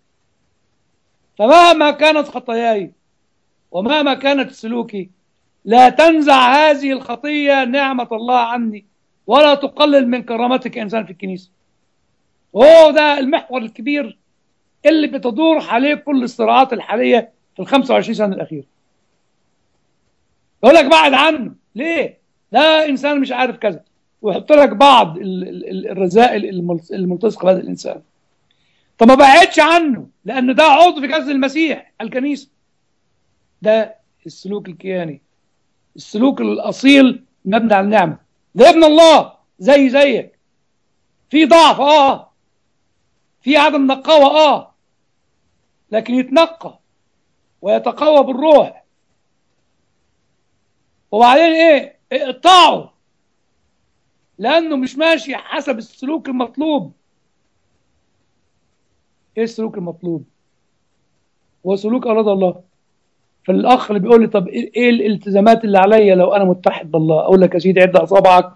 Speaker 2: فمهما كانت خطاياي ومهما كانت سلوكي لا تنزع هذه الخطية نعمة الله عني ولا تقلل من كرامتك كإنسان في الكنيسة وهو ده المحور الكبير اللي بتدور حواليه كل الصراعات الحالية في ال 25 سنة الأخيرة يقول لك بعد عنه ليه؟ لا إنسان مش عارف كذا ويحط لك بعض الرذائل الملتصقة بهذا الإنسان طب ما بعدش عنه لأن ده عضو في جسد المسيح الكنيسة ده السلوك الكياني السلوك الأصيل مبني على النعمة ده ابن الله زي زيك في ضعف اه في عدم نقاوة اه لكن يتنقى ويتقوى بالروح وبعدين ايه اقطعه لانه مش ماشي حسب السلوك المطلوب ايه السلوك المطلوب هو سلوك اراد الله فالاخ اللي بيقول لي طب ايه الالتزامات اللي عليا لو انا متحد بالله اقول لك يا سيدي عد اصابعك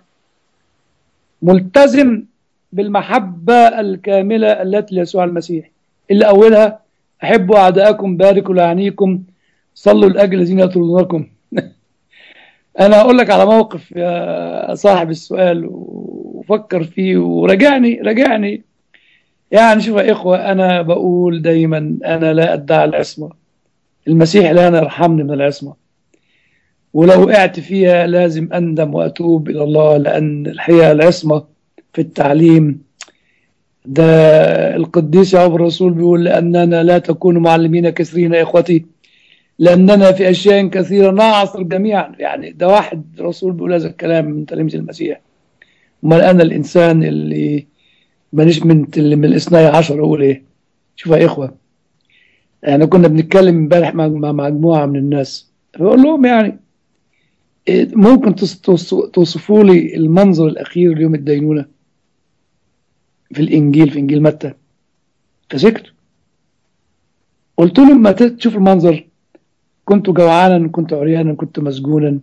Speaker 2: ملتزم بالمحبه الكامله التي ليسوع المسيح اللي اولها احبوا اعداءكم باركوا لعنيكم صلوا لاجل الذين يطردونكم انا اقول لك على موقف يا صاحب السؤال وفكر فيه وراجعني راجعني يعني شوف يا اخوه انا بقول دايما انا لا ادعي العصمه المسيح لا يرحمني من العصمه ولو وقعت فيها لازم اندم واتوب الى الله لان الحقيقه العصمه في التعليم ده القديس يعقوب الرسول بيقول لأننا لا تكونوا معلمين كثيرين يا إخوتي لأننا في أشياء كثيرة نعصر جميعا يعني ده واحد رسول بيقول هذا الكلام من تلاميذ المسيح أمال أنا الإنسان اللي مانيش من من الاثني عشر اقول ايه شوفوا يا اخوه احنا كنا بنتكلم امبارح مع مع مجموعه من الناس بقول لهم يعني إيه، ممكن تص- تص- توصفوا لي المنظر الاخير ليوم الدينونه في الانجيل في انجيل متى فسكتوا قلت لهم ما تشوف المنظر كنت جوعانا كنت عريانا كنت مسجونا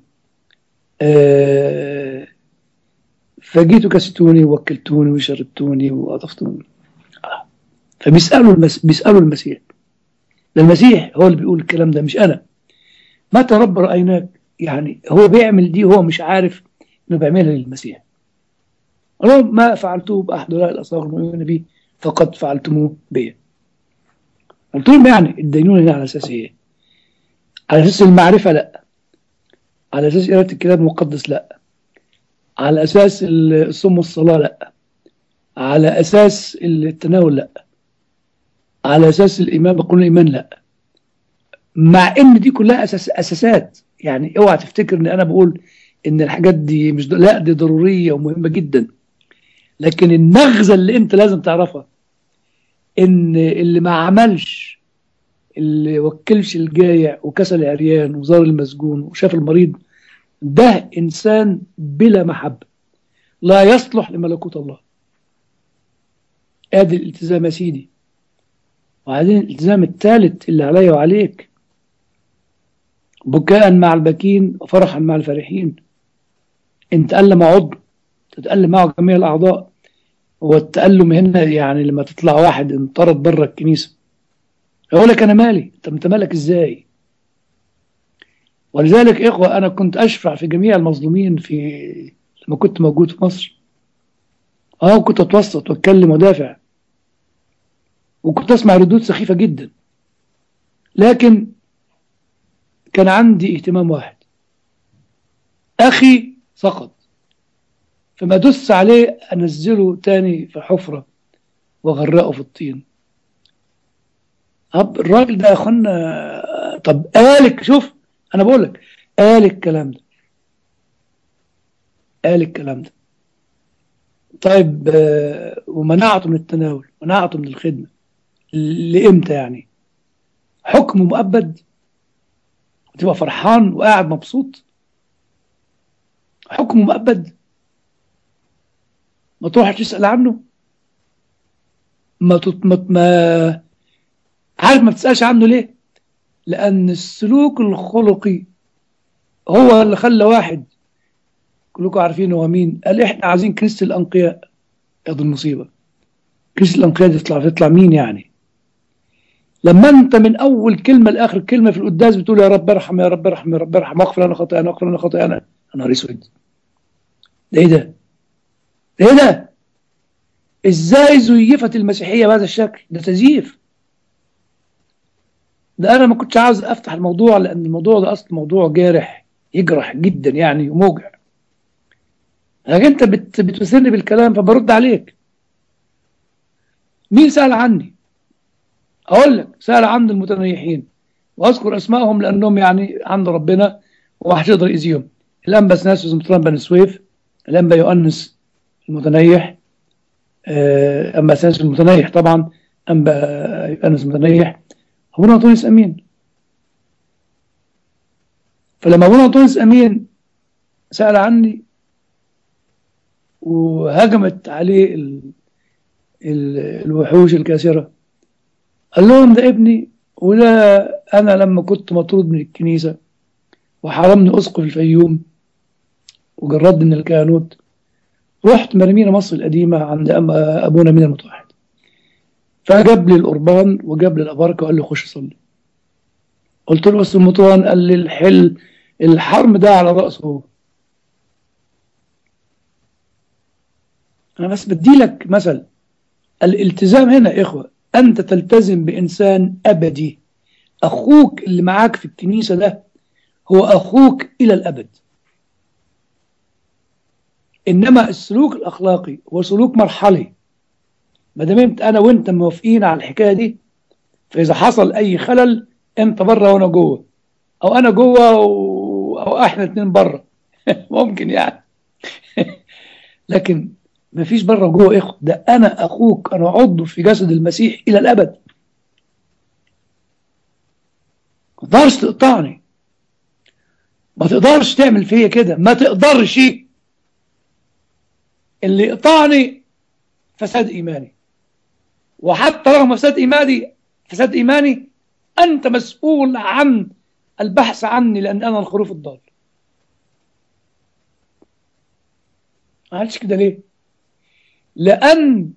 Speaker 2: آه، فجيتوا كستوني ووكلتوني وشربتوني وأضفتوني آه. فبيسألوا المس... بيسألوا المسيح ده المسيح هو اللي بيقول الكلام ده مش أنا متى رب رأيناك يعني هو بيعمل دي وهو مش عارف إنه بيعملها للمسيح قال لهم ما فعلته بأحد هؤلاء الأصغر المؤمنين بي فقد فعلتموه بي قلت لهم يعني الدينونة هنا على أساس إيه؟ على أساس المعرفة لا على أساس قراءة الكتاب المقدس لا على أساس الصوم والصلاة لا على أساس التناول لا على أساس الإيمان بقول الإيمان لا مع إن دي كلها أساس أساسات يعني اوعى تفتكر إن أنا بقول إن الحاجات دي مش ض- لا دي ضرورية ومهمة جدا لكن النغزة اللي أنت لازم تعرفها إن اللي ما عملش اللي وكلش الجايع وكسل العريان وزار المسجون وشاف المريض ده إنسان بلا محبة لا يصلح لملكوت الله ادي الالتزام يا سيدي وبعدين الالتزام الثالث اللي عليا وعليك بكاء مع البكين وفرحا مع الفرحين ان تألم عضو تتألم معه جميع الأعضاء هو التألم هنا يعني لما تطلع واحد انطرد بره الكنيسة يقول لك أنا مالي أنت أنت مالك إزاي ولذلك إخوة أنا كنت أشفع في جميع المظلومين في لما كنت موجود في مصر اه كنت اتوسط واتكلم ودافع وكنت اسمع ردود سخيفة جدا لكن كان عندي اهتمام واحد اخي سقط فما دس عليه انزله تاني في حفرة وغرقه في الطين طب الراجل ده يا اخوانا طب قالك شوف انا بقول لك قال الكلام ده قال الكلام ده طيب آه، ومنعته من التناول منعته من الخدمة لإمتى يعني حكم مؤبد وتبقى فرحان وقاعد مبسوط حكم مؤبد ما تروحش تسأل عنه ما تط... ما ما- عارف ما بتسألش عنه ليه لأن السلوك الخلقي هو اللي خلى واحد كلكم عارفين هو مين قال احنا عايزين كنيسة الأنقياء يا دي المصيبة كنيسة الأنقياء دي تطلع تطلع مين يعني لما انت من اول كلمه لاخر كلمه في القداس بتقول يا رب ارحم يا رب ارحم يا رب ارحم اغفر لنا خطايانا اغفر لنا خطايانا يا نهار اسود ده ايه ده؟ ده ايه ده؟ ازاي زيفت المسيحيه بهذا الشكل؟ ده تزييف ده انا ما كنتش عاوز افتح الموضوع لان الموضوع ده اصلا موضوع جارح يجرح جدا يعني وموجع لكن انت بت بتثيرني بالكلام فبرد عليك مين سأل عني اقول لك سأل عن المتنيحين واذكر اسمائهم لانهم يعني عند ربنا ومحدش يقدر يأذيهم الانبا سناسوس مطران بن سويف الانبا يؤنس المتنيح آه، انبا سناسوس المتنيح طبعا انبا يؤنس المتنيح ابونا انطونيوس امين فلما ابونا انطونيوس امين سأل عني وهجمت عليه ال... ال... الوحوش الكاسرة قال لهم ده ابني ولا أنا لما كنت مطرود من الكنيسة وحرمني أسقف الفيوم وجردني من الكهنوت رحت مرمينا مصر القديمة عند أم- أبونا من المتوحد فجاب لي القربان وجاب لي الأباركة وقال لي خش صلي قلت له بس المطران قال لي الحل الحرم ده على رأسه هو أنا بس بدي لك مثل الالتزام هنا يا إخوة أنت تلتزم بإنسان أبدي أخوك اللي معاك في الكنيسة ده هو أخوك إلى الأبد إنما السلوك الأخلاقي هو سلوك مرحلي ما دام انت أنا وأنت موافقين على الحكاية دي فإذا حصل أي خلل أنت بره وأنا جوه أو أنا جوه و... أو إحنا اتنين بره ممكن يعني لكن مفيش بره جوه اخوه ده انا اخوك انا عضو في جسد المسيح الى الابد ما تقدرش تقطعني ما تقدرش تعمل فيا كده ما تقدرش اللي يقطعني فساد ايماني وحتى رغم فساد ايماني فساد ايماني انت مسؤول عن البحث عني لان انا الخروف الضال ما عملتش كده ليه لان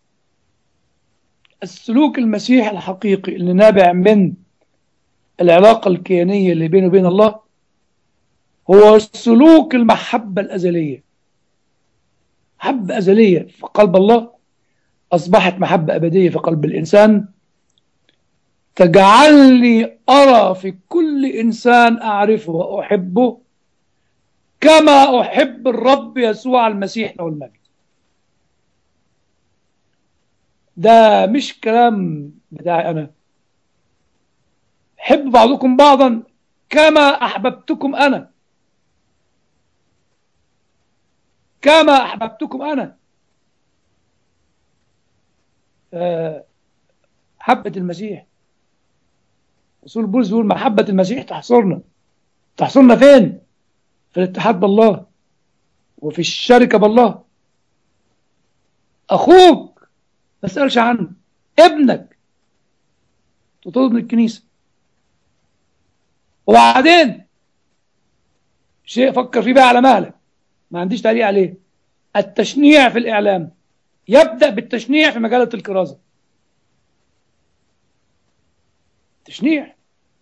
Speaker 2: السلوك المسيحي الحقيقي اللي نابع من العلاقة الكيانية اللي بينه وبين الله هو سلوك المحبة الأزلية محبة أزلية في قلب الله أصبحت محبة أبدية في قلب الإنسان تجعلني أرى في كل إنسان أعرفه وأحبه كما أحب الرب يسوع المسيح له المجد ده مش كلام بتاعي أنا حب بعضكم بعضا كما أحببتكم أنا كما أحببتكم أنا أه حبة المسيح رسول بولس بيقول محبة المسيح تحصرنا تحصرنا فين في الاتحاد بالله وفي الشركة بالله أخوك ما تسألش عنه ابنك تطلب من الكنيسة وبعدين شيء فكر فيه بقى على مهلك ما عنديش تعليق عليه التشنيع في الإعلام يبدأ بالتشنيع في مجالة الكرازة تشنيع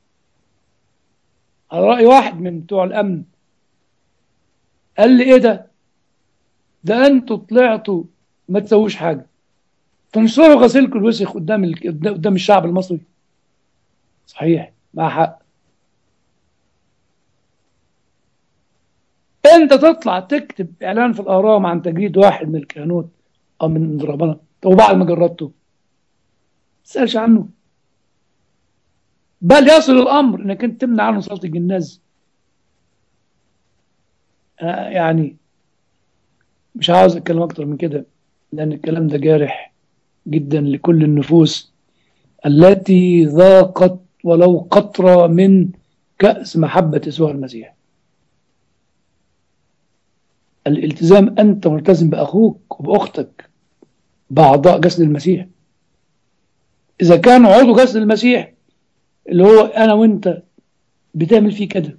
Speaker 2: على رأي واحد من بتوع الأمن قال لي إيه ده ده أنتوا طلعتوا ما تسووش حاجة تنشروا غسيلكم الوسخ قدام ال... قدام الشعب المصري صحيح مع حق انت تطلع تكتب اعلان في الاهرام عن تجريد واحد من الكهنوت او من ربنا وبعد ما جردته ما تسالش عنه بل يصل الامر انك انت تمنع عنه صلاه الجناز أنا يعني مش عاوز اتكلم اكتر من كده لان الكلام ده جارح جدا لكل النفوس التي ذاقت ولو قطره من كاس محبه يسوع المسيح الالتزام أنت ملتزم بأخوك وبأختك بأعضاء جسد المسيح إذا كان عضو جسد المسيح اللي هو أنا وأنت بتعمل فيه كده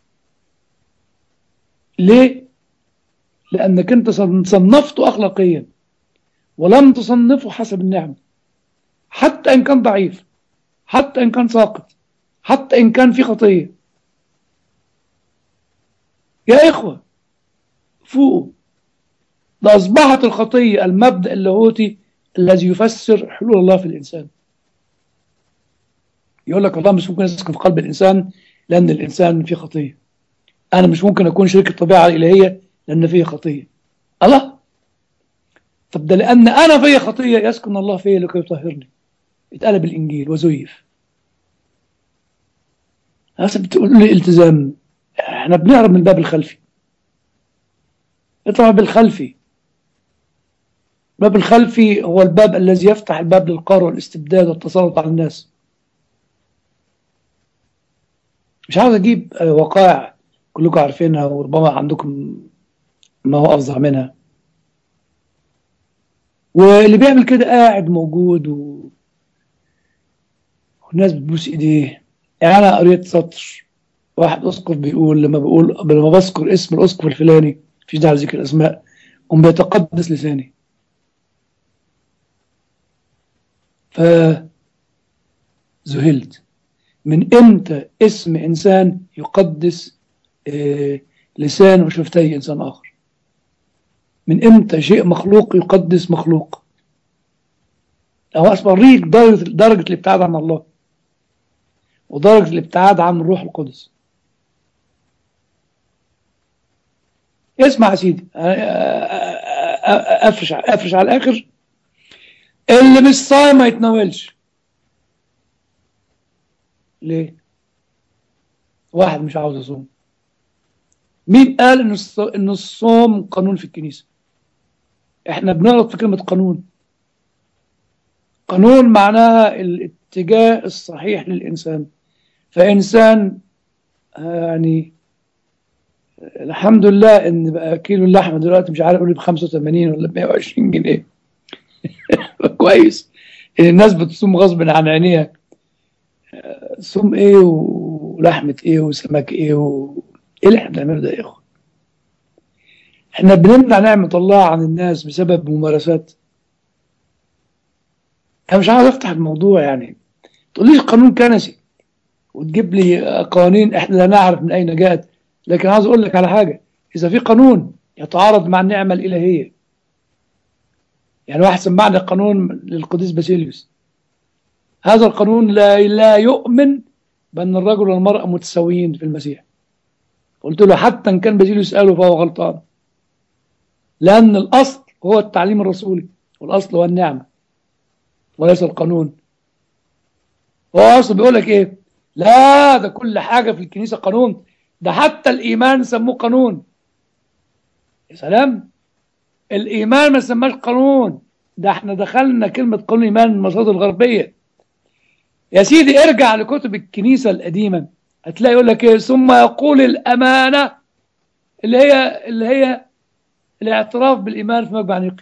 Speaker 2: ليه؟ لأنك أنت صنفته أخلاقيا ولم تصنفه حسب النعمة حتى إن كان ضعيف حتى إن كان ساقط حتى إن كان في خطية يا إخوة فوقه ده أصبحت الخطية المبدأ اللاهوتي الذي يفسر حلول الله في الإنسان يقول لك الله مش ممكن يسكن في قلب الإنسان لأن الإنسان فيه خطية أنا مش ممكن أكون شريك الطبيعة الإلهية لأن فيه خطية الله طب ده لأن أنا فيه خطية يسكن الله فيه لكي يطهرني اتقلب الإنجيل وزيف هسه بتقول لي التزام احنا بنهرب من الباب الخلفي اطلع بالخلفي الباب الخلفي هو الباب الذي يفتح الباب للقهر والاستبداد والتسلط على الناس مش عاوز اجيب وقائع كلكم عارفينها وربما عندكم ما هو افظع منها واللي بيعمل كده قاعد موجود و... والناس بتبوس ايديه يعني انا قريت سطر واحد اسقف بيقول لما بقول لما بذكر اسم الاسقف الفلاني مفيش داعي لذكر الاسماء هم بيتقدس لساني فذهلت من امتى اسم انسان يقدس آه لسان وشفتي انسان اخر من امتى شيء مخلوق يقدس مخلوق هو اوريك درجه درجه الابتعاد عن الله ودرجه الابتعاد عن الروح القدس اسمع يا سيدي افرش افرش على الاخر اللي مش صايم ما يتناولش ليه واحد مش عاوز يصوم مين قال ان ان الصوم قانون في الكنيسه احنا بنغلط في كلمة قانون قانون معناها الاتجاه الصحيح للإنسان فإنسان يعني الحمد لله ان بقى كيلو اللحمه دلوقتي مش عارف اقول ب 85 ولا ب 120 جنيه كويس ان الناس بتصوم غصب عن عينيها صوم ايه ولحمه ايه وسمك ايه و... ايه اللي احنا بنعمله ده يا اخوان احنا بنمنع نعمه الله عن الناس بسبب ممارسات انا مش عاوز افتح الموضوع يعني تقوليش قانون كنسي وتجيب لي قوانين احنا لا نعرف من اين جاءت لكن عاوز اقول لك على حاجه اذا في قانون يتعارض مع النعمه الالهيه يعني واحد سمعنا قانون للقديس باسيليوس هذا القانون لا لا يؤمن بان الرجل والمراه متساويين في المسيح قلت له حتى ان كان باسيليوس قاله فهو غلطان لان الاصل هو التعليم الرسولي والاصل هو النعمه وليس القانون هو اصلا بيقول لك ايه لا ده كل حاجه في الكنيسه قانون ده حتى الإيمان سموه قانون يا سلام الإيمان ما سماش قانون ده احنا دخلنا كلمة قانون الإيمان من المصادر الغربية يا سيدي ارجع لكتب الكنيسة القديمة هتلاقي يقول لك ايه ثم يقول الأمانة اللي هي اللي هي الاعتراف بالإيمان في مجمع نيقي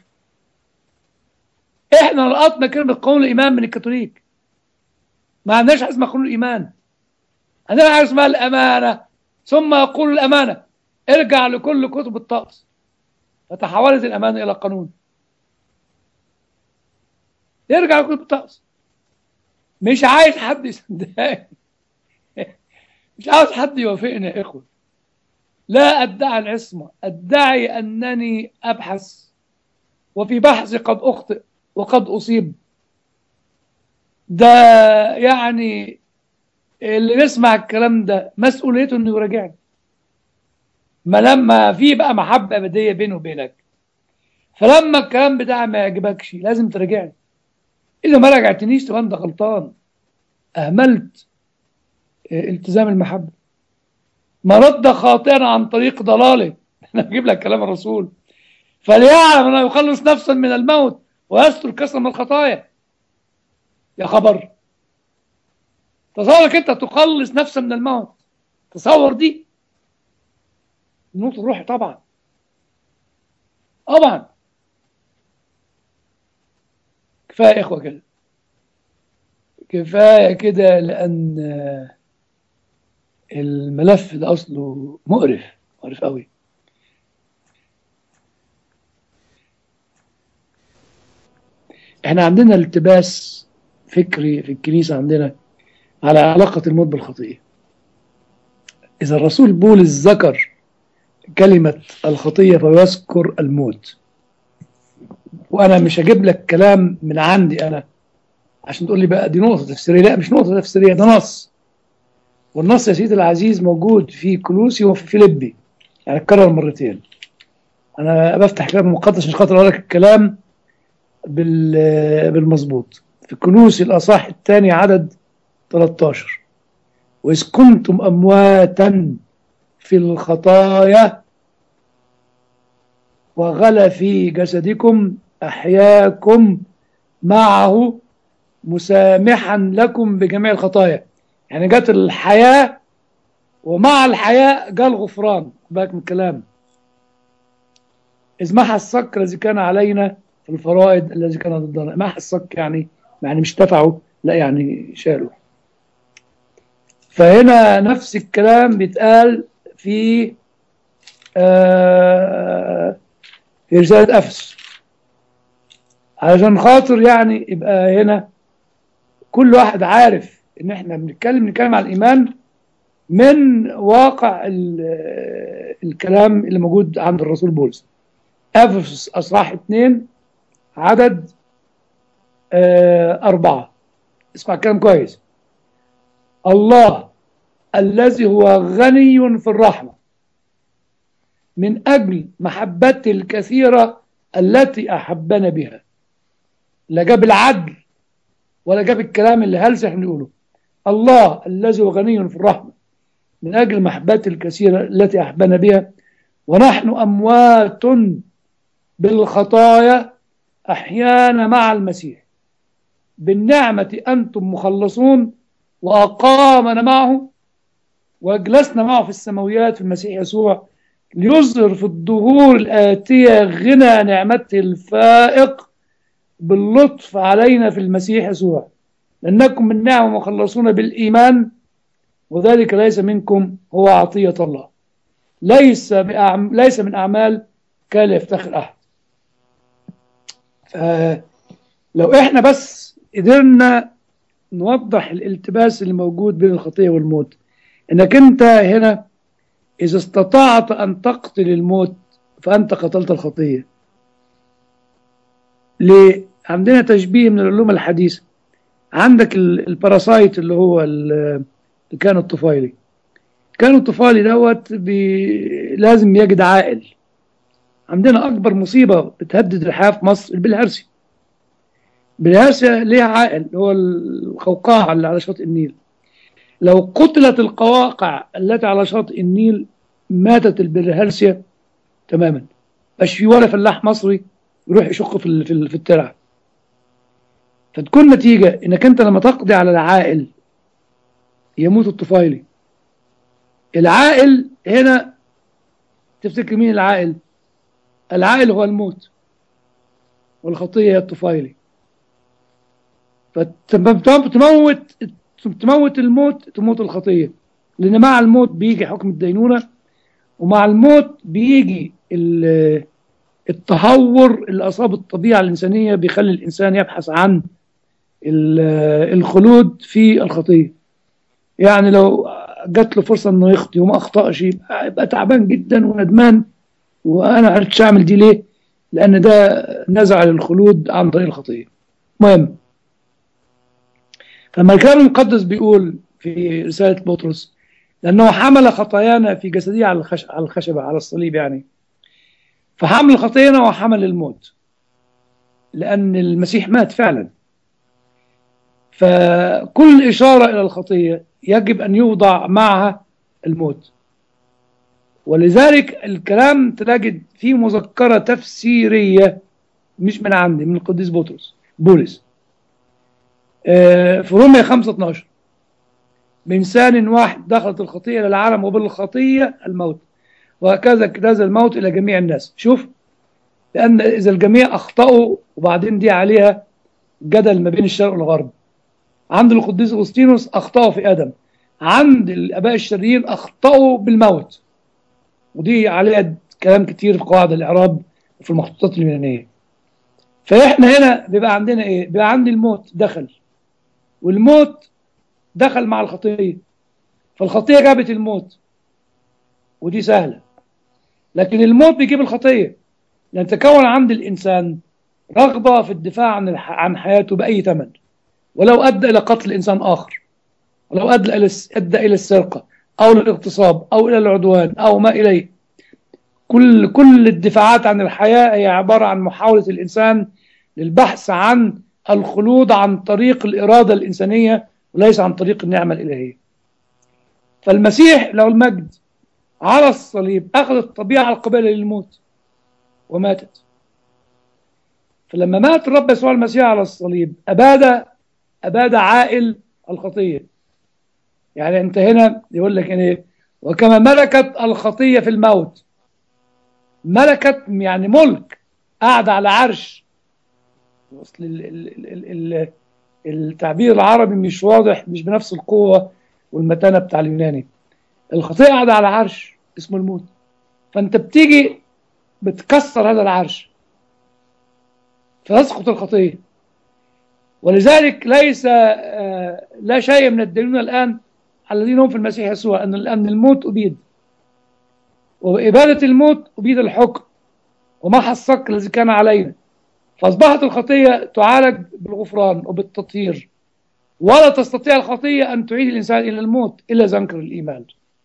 Speaker 2: احنا لقطنا كلمة قانون الإيمان من الكاثوليك ما عندناش حاجة اسمها قانون الإيمان عندنا حاجة اسمها الأمانة ثم يقول الأمانة ارجع لكل كتب الطقس فتحولت الأمانة إلى قانون يرجع لكتب الطقس مش عايز حد يصدقني مش عاوز حد يوافقني يا إخوة لا أدعي العصمة أدعي أنني أبحث وفي بحثي قد أخطئ وقد أصيب ده يعني اللي يسمع الكلام ده مسؤوليته انه يراجعني ما لما في بقى محبه ابديه بينه وبينك فلما الكلام بتاعي ما يعجبكش لازم تراجعني اذا ما راجعتنيش تبقى انت غلطان اهملت التزام المحبه ما رد خاطئا عن طريق ضلاله انا بجيب لك كلام الرسول فليعلم انه يخلص نفسا من الموت ويستر كسرا من الخطايا يا خبر تصورك انت تخلص نفسا من الموت تصور دي الموت الروحي طبعا طبعا كفايه اخوه كده كفايه كده لان الملف ده اصله مقرف مقرف قوي احنا عندنا التباس فكري في الكنيسه عندنا على علاقة الموت بالخطيئة إذا الرسول بولس ذكر كلمة الخطية فيذكر الموت وأنا مش هجيب لك كلام من عندي أنا عشان تقول لي بقى دي نقطة تفسيرية لا مش نقطة تفسيرية ده نص والنص يا سيدي العزيز موجود في كلوسي وفي فيليبي يعني اتكرر مرتين أنا بفتح كلام مقدس عشان خاطر أقول لك الكلام بالمظبوط في كلوسي الأصح الثاني عدد 13 وإذ كنتم أمواتا في الخطايا وغلا في جسدكم أحياكم معه مسامحا لكم بجميع الخطايا يعني جت الحياة ومع الحياة جاء الغفران بالك من الكلام إذ محى الصك الذي كان علينا في الفرائض الذي كان ضدنا محى الصك يعني يعني مش دفعه لا يعني شالوا فهنا نفس الكلام بيتقال في آه في رسالة أفس علشان خاطر يعني يبقى هنا كل واحد عارف ان احنا بنتكلم بنتكلم على الايمان من واقع الكلام اللي موجود عند الرسول بولس افسس اصحاح اثنين عدد آه أربعة اسمع الكلام كويس الله الذي هو غني في الرحمة من أجل محبته الكثيرة التي أحبنا بها لا جاب العدل ولا جاب الكلام اللي هلس احنا نقوله الله الذي هو غني في الرحمة من أجل محبته الكثيرة التي أحبنا بها ونحن أموات بالخطايا أحيانا مع المسيح بالنعمة أنتم مخلصون وأقامنا معه وأجلسنا معه في السماويات في المسيح يسوع ليظهر في الظهور الآتية غنى نعمته الفائق باللطف علينا في المسيح يسوع لأنكم من نعمة مخلصون بالإيمان وذلك ليس منكم هو عطية الله ليس بأعم... ليس من أعمال كان يفتخر أحد لو إحنا بس قدرنا نوضح الالتباس اللي موجود بين الخطية والموت إنك أنت هنا إذا استطعت أن تقتل الموت فأنت قتلت الخطية ليه؟ عندنا تشبيه من العلوم الحديثة عندك الباراسايت اللي هو الكائن الطفيلي الكائن الطفيلي دوت بي... لازم يجد عائل عندنا أكبر مصيبة بتهدد الحياة في مصر البلهارسي البلهارسي ليها عائل هو القوقعة اللي على شاطئ النيل لو قتلت القواقع التي على شاطئ النيل ماتت البلهارسيا تماما مش في ولا فلاح مصري يروح يشق في في الترع فتكون نتيجة انك انت لما تقضي على العائل يموت الطفيلي العائل هنا تفتكر مين العائل العائل هو الموت والخطية هي الطفيلي فتموت تموت الموت تموت الخطية لأن مع الموت بيجي حكم الدينونة ومع الموت بيجي التهور اللي أصاب الطبيعة الإنسانية بيخلي الإنسان يبحث عن الخلود في الخطية يعني لو جات له فرصة انه يخطي وما اخطأش يبقى تعبان جدا وندمان وانا عرفتش اعمل دي ليه لان ده نزع للخلود عن طريق الخطية مهم فما الكتاب المقدس بيقول في رسالة بطرس لأنه حمل خطايانا في جسدية على على الخشبة على الصليب يعني فحمل خطايانا وحمل الموت لأن المسيح مات فعلا فكل إشارة إلى الخطية يجب أن يوضع معها الموت ولذلك الكلام تجد فيه مذكرة تفسيرية مش من عندي من القديس بطرس بولس في رومية 5 12 بإنسان واحد دخلت الخطية إلى العالم وبالخطية الموت وهكذا اجتاز الموت إلى جميع الناس شوف لأن إذا الجميع أخطأوا وبعدين دي عليها جدل ما بين الشرق والغرب عند القديس أغسطينوس أخطأوا في آدم عند الآباء الشريين أخطأوا بالموت ودي عليها كلام كتير في قواعد الإعراب وفي المخطوطات اليونانية فإحنا هنا بيبقى عندنا إيه؟ بيبقى عندي الموت دخل والموت دخل مع الخطية فالخطية جابت الموت ودي سهلة لكن الموت بيجيب الخطية لأن تكون عند الإنسان رغبة في الدفاع عن عن حياته بأي ثمن ولو أدى إلى قتل إنسان آخر ولو أدى إلى أدى إلى السرقة أو للاغتصاب أو إلى العدوان أو ما إليه كل كل الدفاعات عن الحياة هي عبارة عن محاولة الإنسان للبحث عن الخلود عن طريق الإرادة الإنسانية وليس عن طريق النعمة الإلهية فالمسيح له المجد على الصليب أخذ الطبيعة القابلة للموت وماتت فلما مات الرب يسوع المسيح على الصليب أباد أباد عائل الخطية يعني أنت هنا يقول لك يعني وكما ملكت الخطية في الموت ملكت يعني ملك قاعد على عرش اصل ال ال ال التعبير العربي مش واضح مش بنفس القوة والمتانة بتاع اليوناني الخطية قاعدة على عرش اسمه الموت فانت بتيجي بتكسر هذا العرش فتسقط الخطية ولذلك ليس لا شيء من الدليل الآن الذين هم في المسيح يسوع أن أن الموت أبيد وبإبادة الموت أبيد الحكم ومحى الصك الذي كان علينا فأصبحت الخطية تعالج بالغفران وبالتطهير ولا تستطيع الخطية أن تعيد الإنسان إلى الموت إلا زنكر الإيمان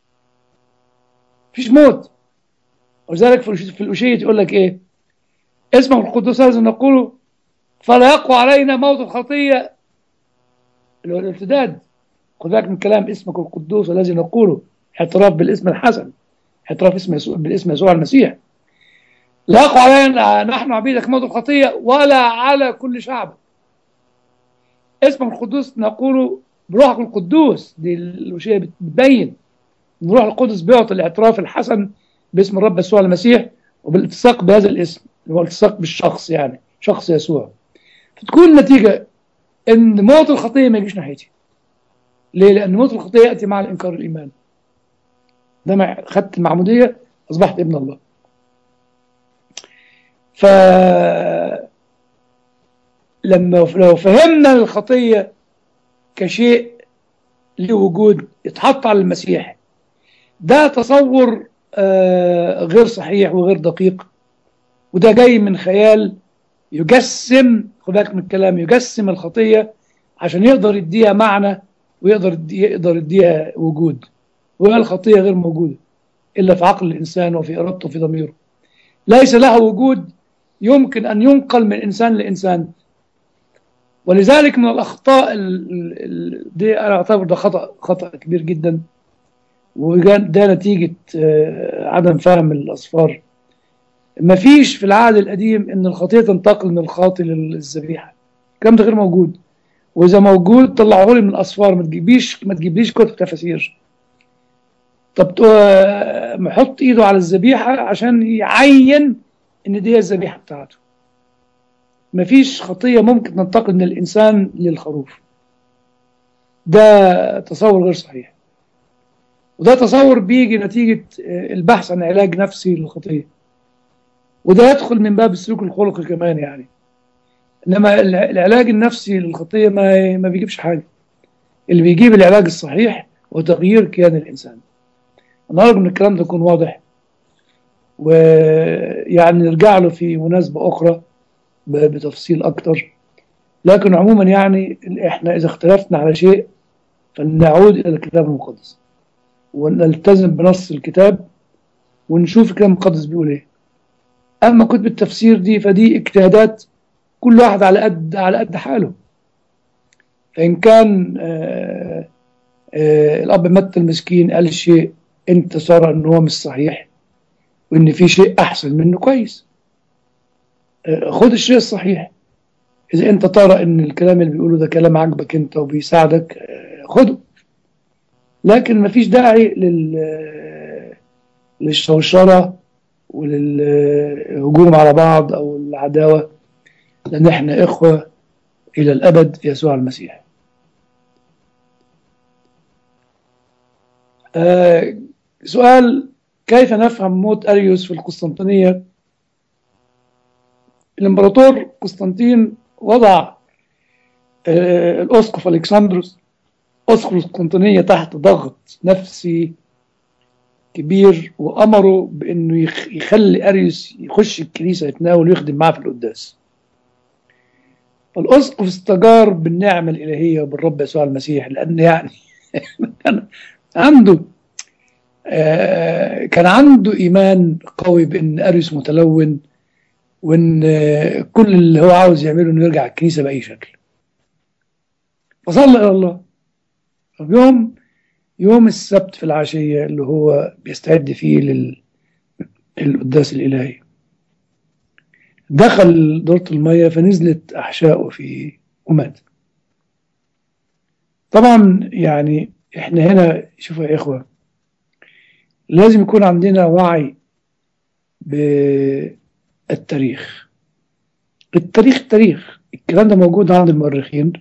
Speaker 2: فيش موت ولذلك في الأشية يقول لك إيه اسمه القدوس الذي نقوله فلا يقوى علينا موت الخطية اللي هو الارتداد خد بالك من كلام اسمك القدوس الذي نقوله اعتراف بالاسم الحسن اعتراف اسم يسوع بالاسم يسوع المسيح لا يقع علينا نحن عبيدك موت الخطية ولا على كل شعب اسمك القدوس نقول بروحك القدوس دي الوشية بتبين ان الروح القدس بيعطي الاعتراف الحسن باسم الرب يسوع المسيح وبالالتصاق بهذا الاسم اللي هو الالتصاق بالشخص يعني شخص يسوع فتكون النتيجة ان موت الخطية ما يجيش ناحيتي ليه؟ لأن موت الخطية يأتي مع الإنكار الإيمان ده ما خدت المعمودية أصبحت ابن الله ف لما لو فهمنا الخطية كشيء له وجود يتحط على المسيح ده تصور آه غير صحيح وغير دقيق وده جاي من خيال يجسم خد بالك من الكلام يجسم الخطية عشان يقدر يديها معنى ويقدر يقدر يديها وجود وهي الخطية غير موجودة إلا في عقل الإنسان وفي إرادته وفي ضميره ليس لها وجود يمكن أن ينقل من إنسان لإنسان ولذلك من الأخطاء دي أنا أعتبر ده خطأ خطأ كبير جدا وده نتيجة عدم فهم الأصفار مفيش في العهد القديم ان الخطيه تنتقل من الخاطي للذبيحه الكلام ده غير موجود واذا موجود طلعوه لي من الاصفار ما تجيبيش ما تجيبليش كتب تفاسير طب محط ايده على الذبيحه عشان يعين ان دي الذبيحه بتاعته مفيش خطيه ممكن تنتقل من الانسان للخروف ده تصور غير صحيح وده تصور بيجي نتيجه البحث عن علاج نفسي للخطيه وده يدخل من باب السلوك الخلقي كمان يعني انما العلاج النفسي للخطيه ما ما بيجيبش حاجه اللي بيجيب العلاج الصحيح هو تغيير كيان الانسان انا ارجو ان الكلام ده يكون واضح ويعني نرجع له في مناسبه اخرى بتفصيل اكتر لكن عموما يعني احنا اذا اختلفنا على شيء فلنعود الى الكتاب المقدس ونلتزم بنص الكتاب ونشوف الكتاب المقدس بيقول ايه اما كتب التفسير دي فدي اجتهادات كل واحد على قد على قد حاله فان كان آآ آآ الاب متى المسكين قال شيء انت ترى ان هو مش صحيح وان في شيء احسن منه كويس خد الشيء الصحيح اذا انت ترى ان الكلام اللي بيقوله ده كلام عاجبك انت وبيساعدك خده لكن مفيش داعي لل للشوشره وللهجوم على بعض او العداوه لان احنا اخوه الى الابد في يسوع المسيح. آه سؤال كيف نفهم موت اريوس في القسطنطينيه؟ الامبراطور قسطنطين وضع آه الاسقف الكسندروس اسقف القسطنطينيه تحت ضغط نفسي كبير وامره بانه يخلي اريوس يخش الكنيسه يتناول ويخدم معاه في القداس. فالاسقف استجار بالنعمه الالهيه وبالرب يسوع المسيح لان يعني كان عنده آه كان عنده ايمان قوي بان اريوس متلون وان آه كل اللي هو عاوز يعمله انه يرجع الكنيسه باي شكل. فصلى الى الله. يوم يوم السبت في العشية اللي هو بيستعد فيه للقداس الإلهي دخل دورة المية فنزلت أحشائه فيه ومات طبعا يعني احنا هنا شوفوا يا إخوة لازم يكون عندنا وعي بالتاريخ التاريخ تاريخ الكلام ده موجود عند المؤرخين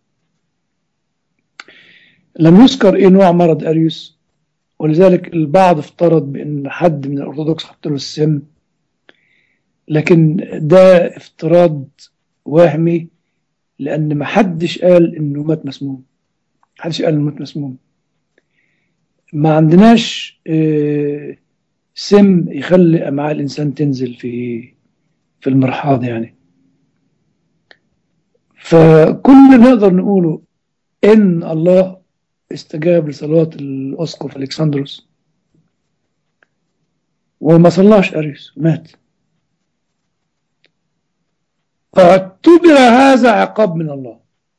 Speaker 2: لم يذكر ايه نوع مرض اريوس ولذلك البعض افترض بان حد من الارثوذكس حط له السم لكن ده افتراض وهمي لان ما حدش قال انه مات مسموم حدش قال انه مات مسموم ما عندناش اه سم يخلي امعاء الانسان تنزل في في المرحاض يعني فكل اللي نقدر نقوله ان الله استجاب لصلاة الأسقف ألكسندروس وما صلاش أريوس مات فاعتبر هذا عقاب من الله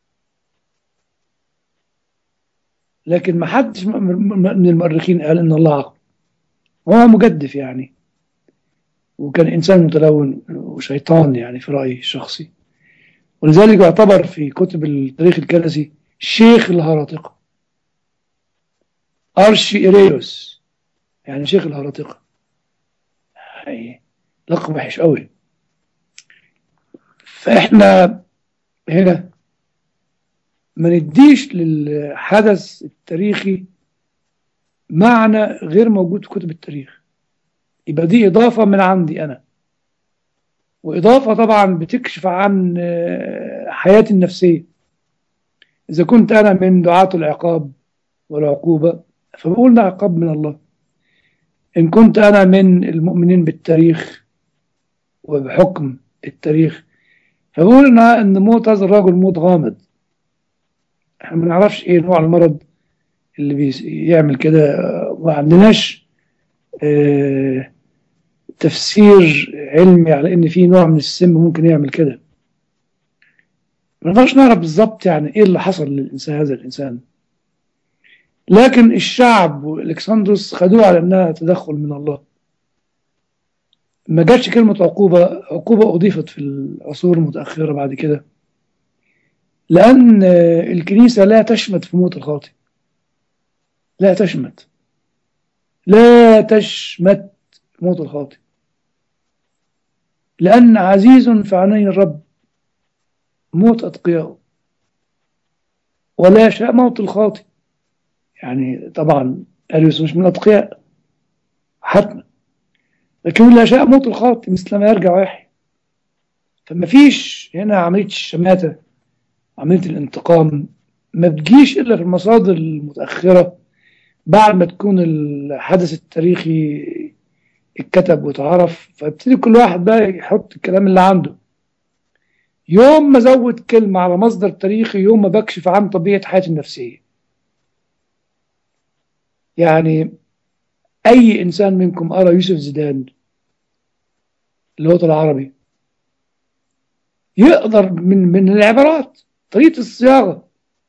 Speaker 2: لكن ما حدش من المؤرخين قال ان الله عاقب هو مجدف يعني وكان إنسان متلون وشيطان يعني في رأيي الشخصي ولذلك يعتبر في كتب التاريخ الكنسي شيخ الهراطقة أرشي إيريوس يعني شيخ الهراطقة يعني لقب وحش قوي فإحنا هنا ما نديش للحدث التاريخي معنى غير موجود في كتب التاريخ يبقى دي إضافة من عندي أنا وإضافة طبعا بتكشف عن حياتي النفسية إذا كنت أنا من دعاة العقاب والعقوبة فبقول ده عقاب من الله إن كنت أنا من المؤمنين بالتاريخ وبحكم التاريخ فبقول إن موت هذا الرجل موت غامض احنا ما نعرفش ايه نوع المرض اللي بيعمل كده ما عندناش اه تفسير علمي على ان في نوع من السم ممكن يعمل كده ما نقدرش نعرف بالظبط يعني ايه اللي حصل للانسان هذا الانسان لكن الشعب والكسندروس خدوه على انها تدخل من الله ما جاتش كلمة عقوبة عقوبة أضيفت في العصور المتأخرة بعد كده لأن الكنيسة لا تشمت في موت الخاطئ لا تشمت لا تشمت في موت الخاطئ لأن عزيز في عيني الرب موت أتقياء ولا يشاء موت الخاطئ يعني طبعا أريوس مش من الأتقياء حتما لكن لا يشاء موت الخاطئ مثل ما يرجع ويحيى فما فيش هنا عملية الشماتة عملية الانتقام ما بتجيش إلا في المصادر المتأخرة بعد ما تكون الحدث التاريخي اتكتب واتعرف فابتدي كل واحد بقى يحط الكلام اللي عنده يوم ما زود كلمة على مصدر تاريخي يوم ما بكشف عن طبيعة حياتي النفسية يعني أي إنسان منكم أرى يوسف زيدان الوطن العربي يقدر من من العبارات طريقة الصياغة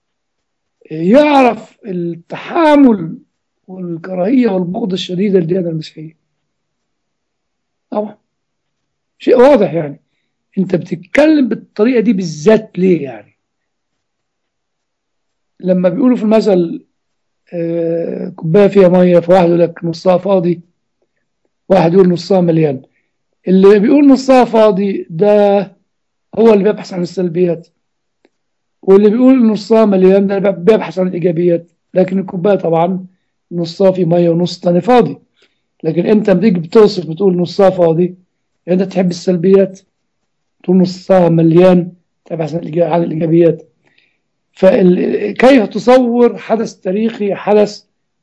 Speaker 2: يعرف التحامل والكراهية والبغض الشديدة للديانة المسيحية طبعا شيء واضح يعني انت بتتكلم بالطريقة دي بالذات ليه يعني لما بيقولوا في المثل آه كوباية فيها مية فواحد يقول لك نصها فاضي واحد يقول نصها مليان اللي بيقول نصها فاضي ده هو اللي بيبحث عن السلبيات واللي بيقول نصها مليان ده بيبحث عن الإيجابيات لكن الكوباية طبعا نصها في مية ونص تاني فاضي لكن انت بتيجي بتوصف بتقول نصها فاضي انت تحب السلبيات تقول نصها مليان تبحث عن الإيجابيات فكيف تصور حدث تاريخي حدث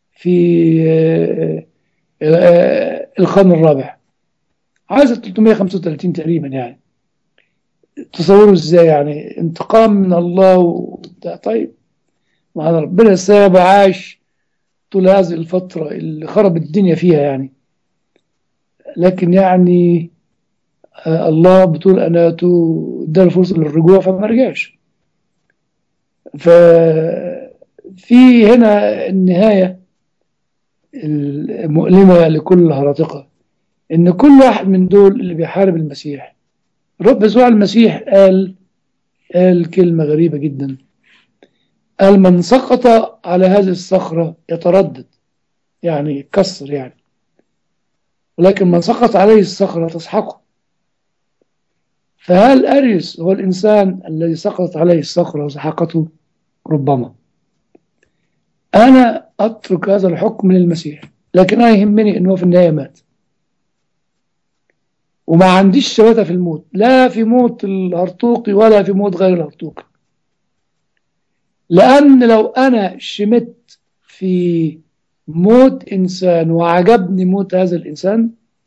Speaker 2: في القرن الرابع عايز 335 تقريبا يعني تصوروا ازاي يعني انتقام من الله و... طيب ما ربنا ساب وعاش طول هذه الفترة اللي خرب الدنيا فيها يعني لكن يعني آه الله بطول أناته اداله فرصة للرجوع فما رجعش ففي هنا النهاية المؤلمة لكل الهراطقة إن كل واحد من دول اللي بيحارب المسيح رب يسوع المسيح قال قال كلمة غريبة جدا قال من سقط على هذه الصخرة يتردد يعني يتكسر يعني ولكن من سقط عليه الصخرة تسحقه فهل أريس هو الإنسان الذي سقطت عليه الصخرة وسحقته ربما أنا أترك هذا الحكم للمسيح لكن أنا يهمني أنه في النهاية مات وما عنديش شماتة في الموت لا في موت الهرطوقي ولا في موت غير الهرطوقي لأن لو أنا شمت في موت إنسان وعجبني موت هذا الإنسان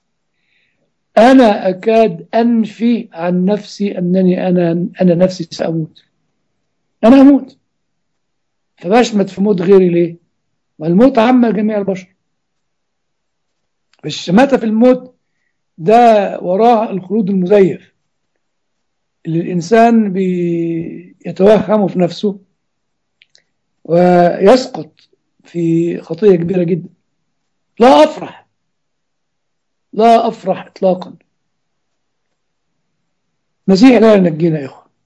Speaker 2: أنا أكاد أنفي عن نفسي أنني أنا أنا نفسي سأموت أنا أموت فبشمت في موت غيري ليه؟ ما الموت عام جميع البشر الشماتة في الموت ده وراه الخلود المزيف اللي الإنسان بيتوهمه في نفسه ويسقط في خطية كبيرة جدا لا أفرح لا أفرح إطلاقا المسيح لا ينجينا يا إخوة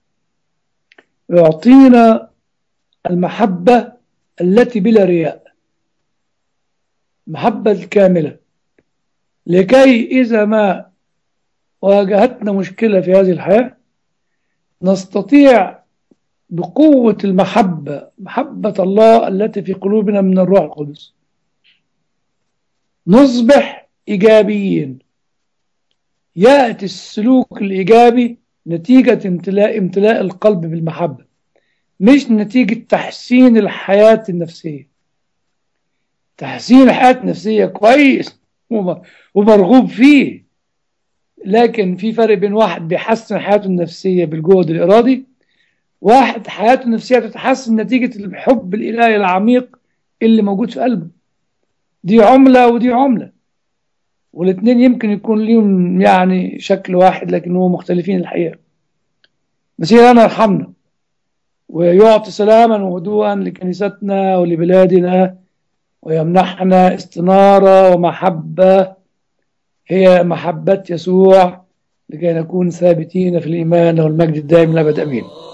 Speaker 2: ويعطينا المحبة التي بلا رياء المحبة الكاملة لكي إذا ما واجهتنا مشكلة في هذه الحياة نستطيع بقوة المحبة محبة الله التي في قلوبنا من الروح القدس نصبح إيجابيين يأتي السلوك الإيجابي نتيجة امتلاء امتلاء القلب بالمحبة مش نتيجة تحسين الحياة النفسية تحسين الحياة النفسية كويس ومرغوب فيه لكن في فرق بين واحد بيحسن حياته النفسية بالجهد الإرادي واحد حياته النفسية تتحسن نتيجة الحب الإلهي العميق اللي موجود في قلبه دي عملة ودي عملة والاثنين يمكن يكون ليهم يعني شكل واحد لكن هو مختلفين الحقيقة مسيح أنا يرحمنا ويعطي سلاما وهدوءا لكنيستنا ولبلادنا ويمنحنا استنارة ومحبة هي محبة يسوع لكي نكون ثابتين في الإيمان والمجد الدائم الأبد أمين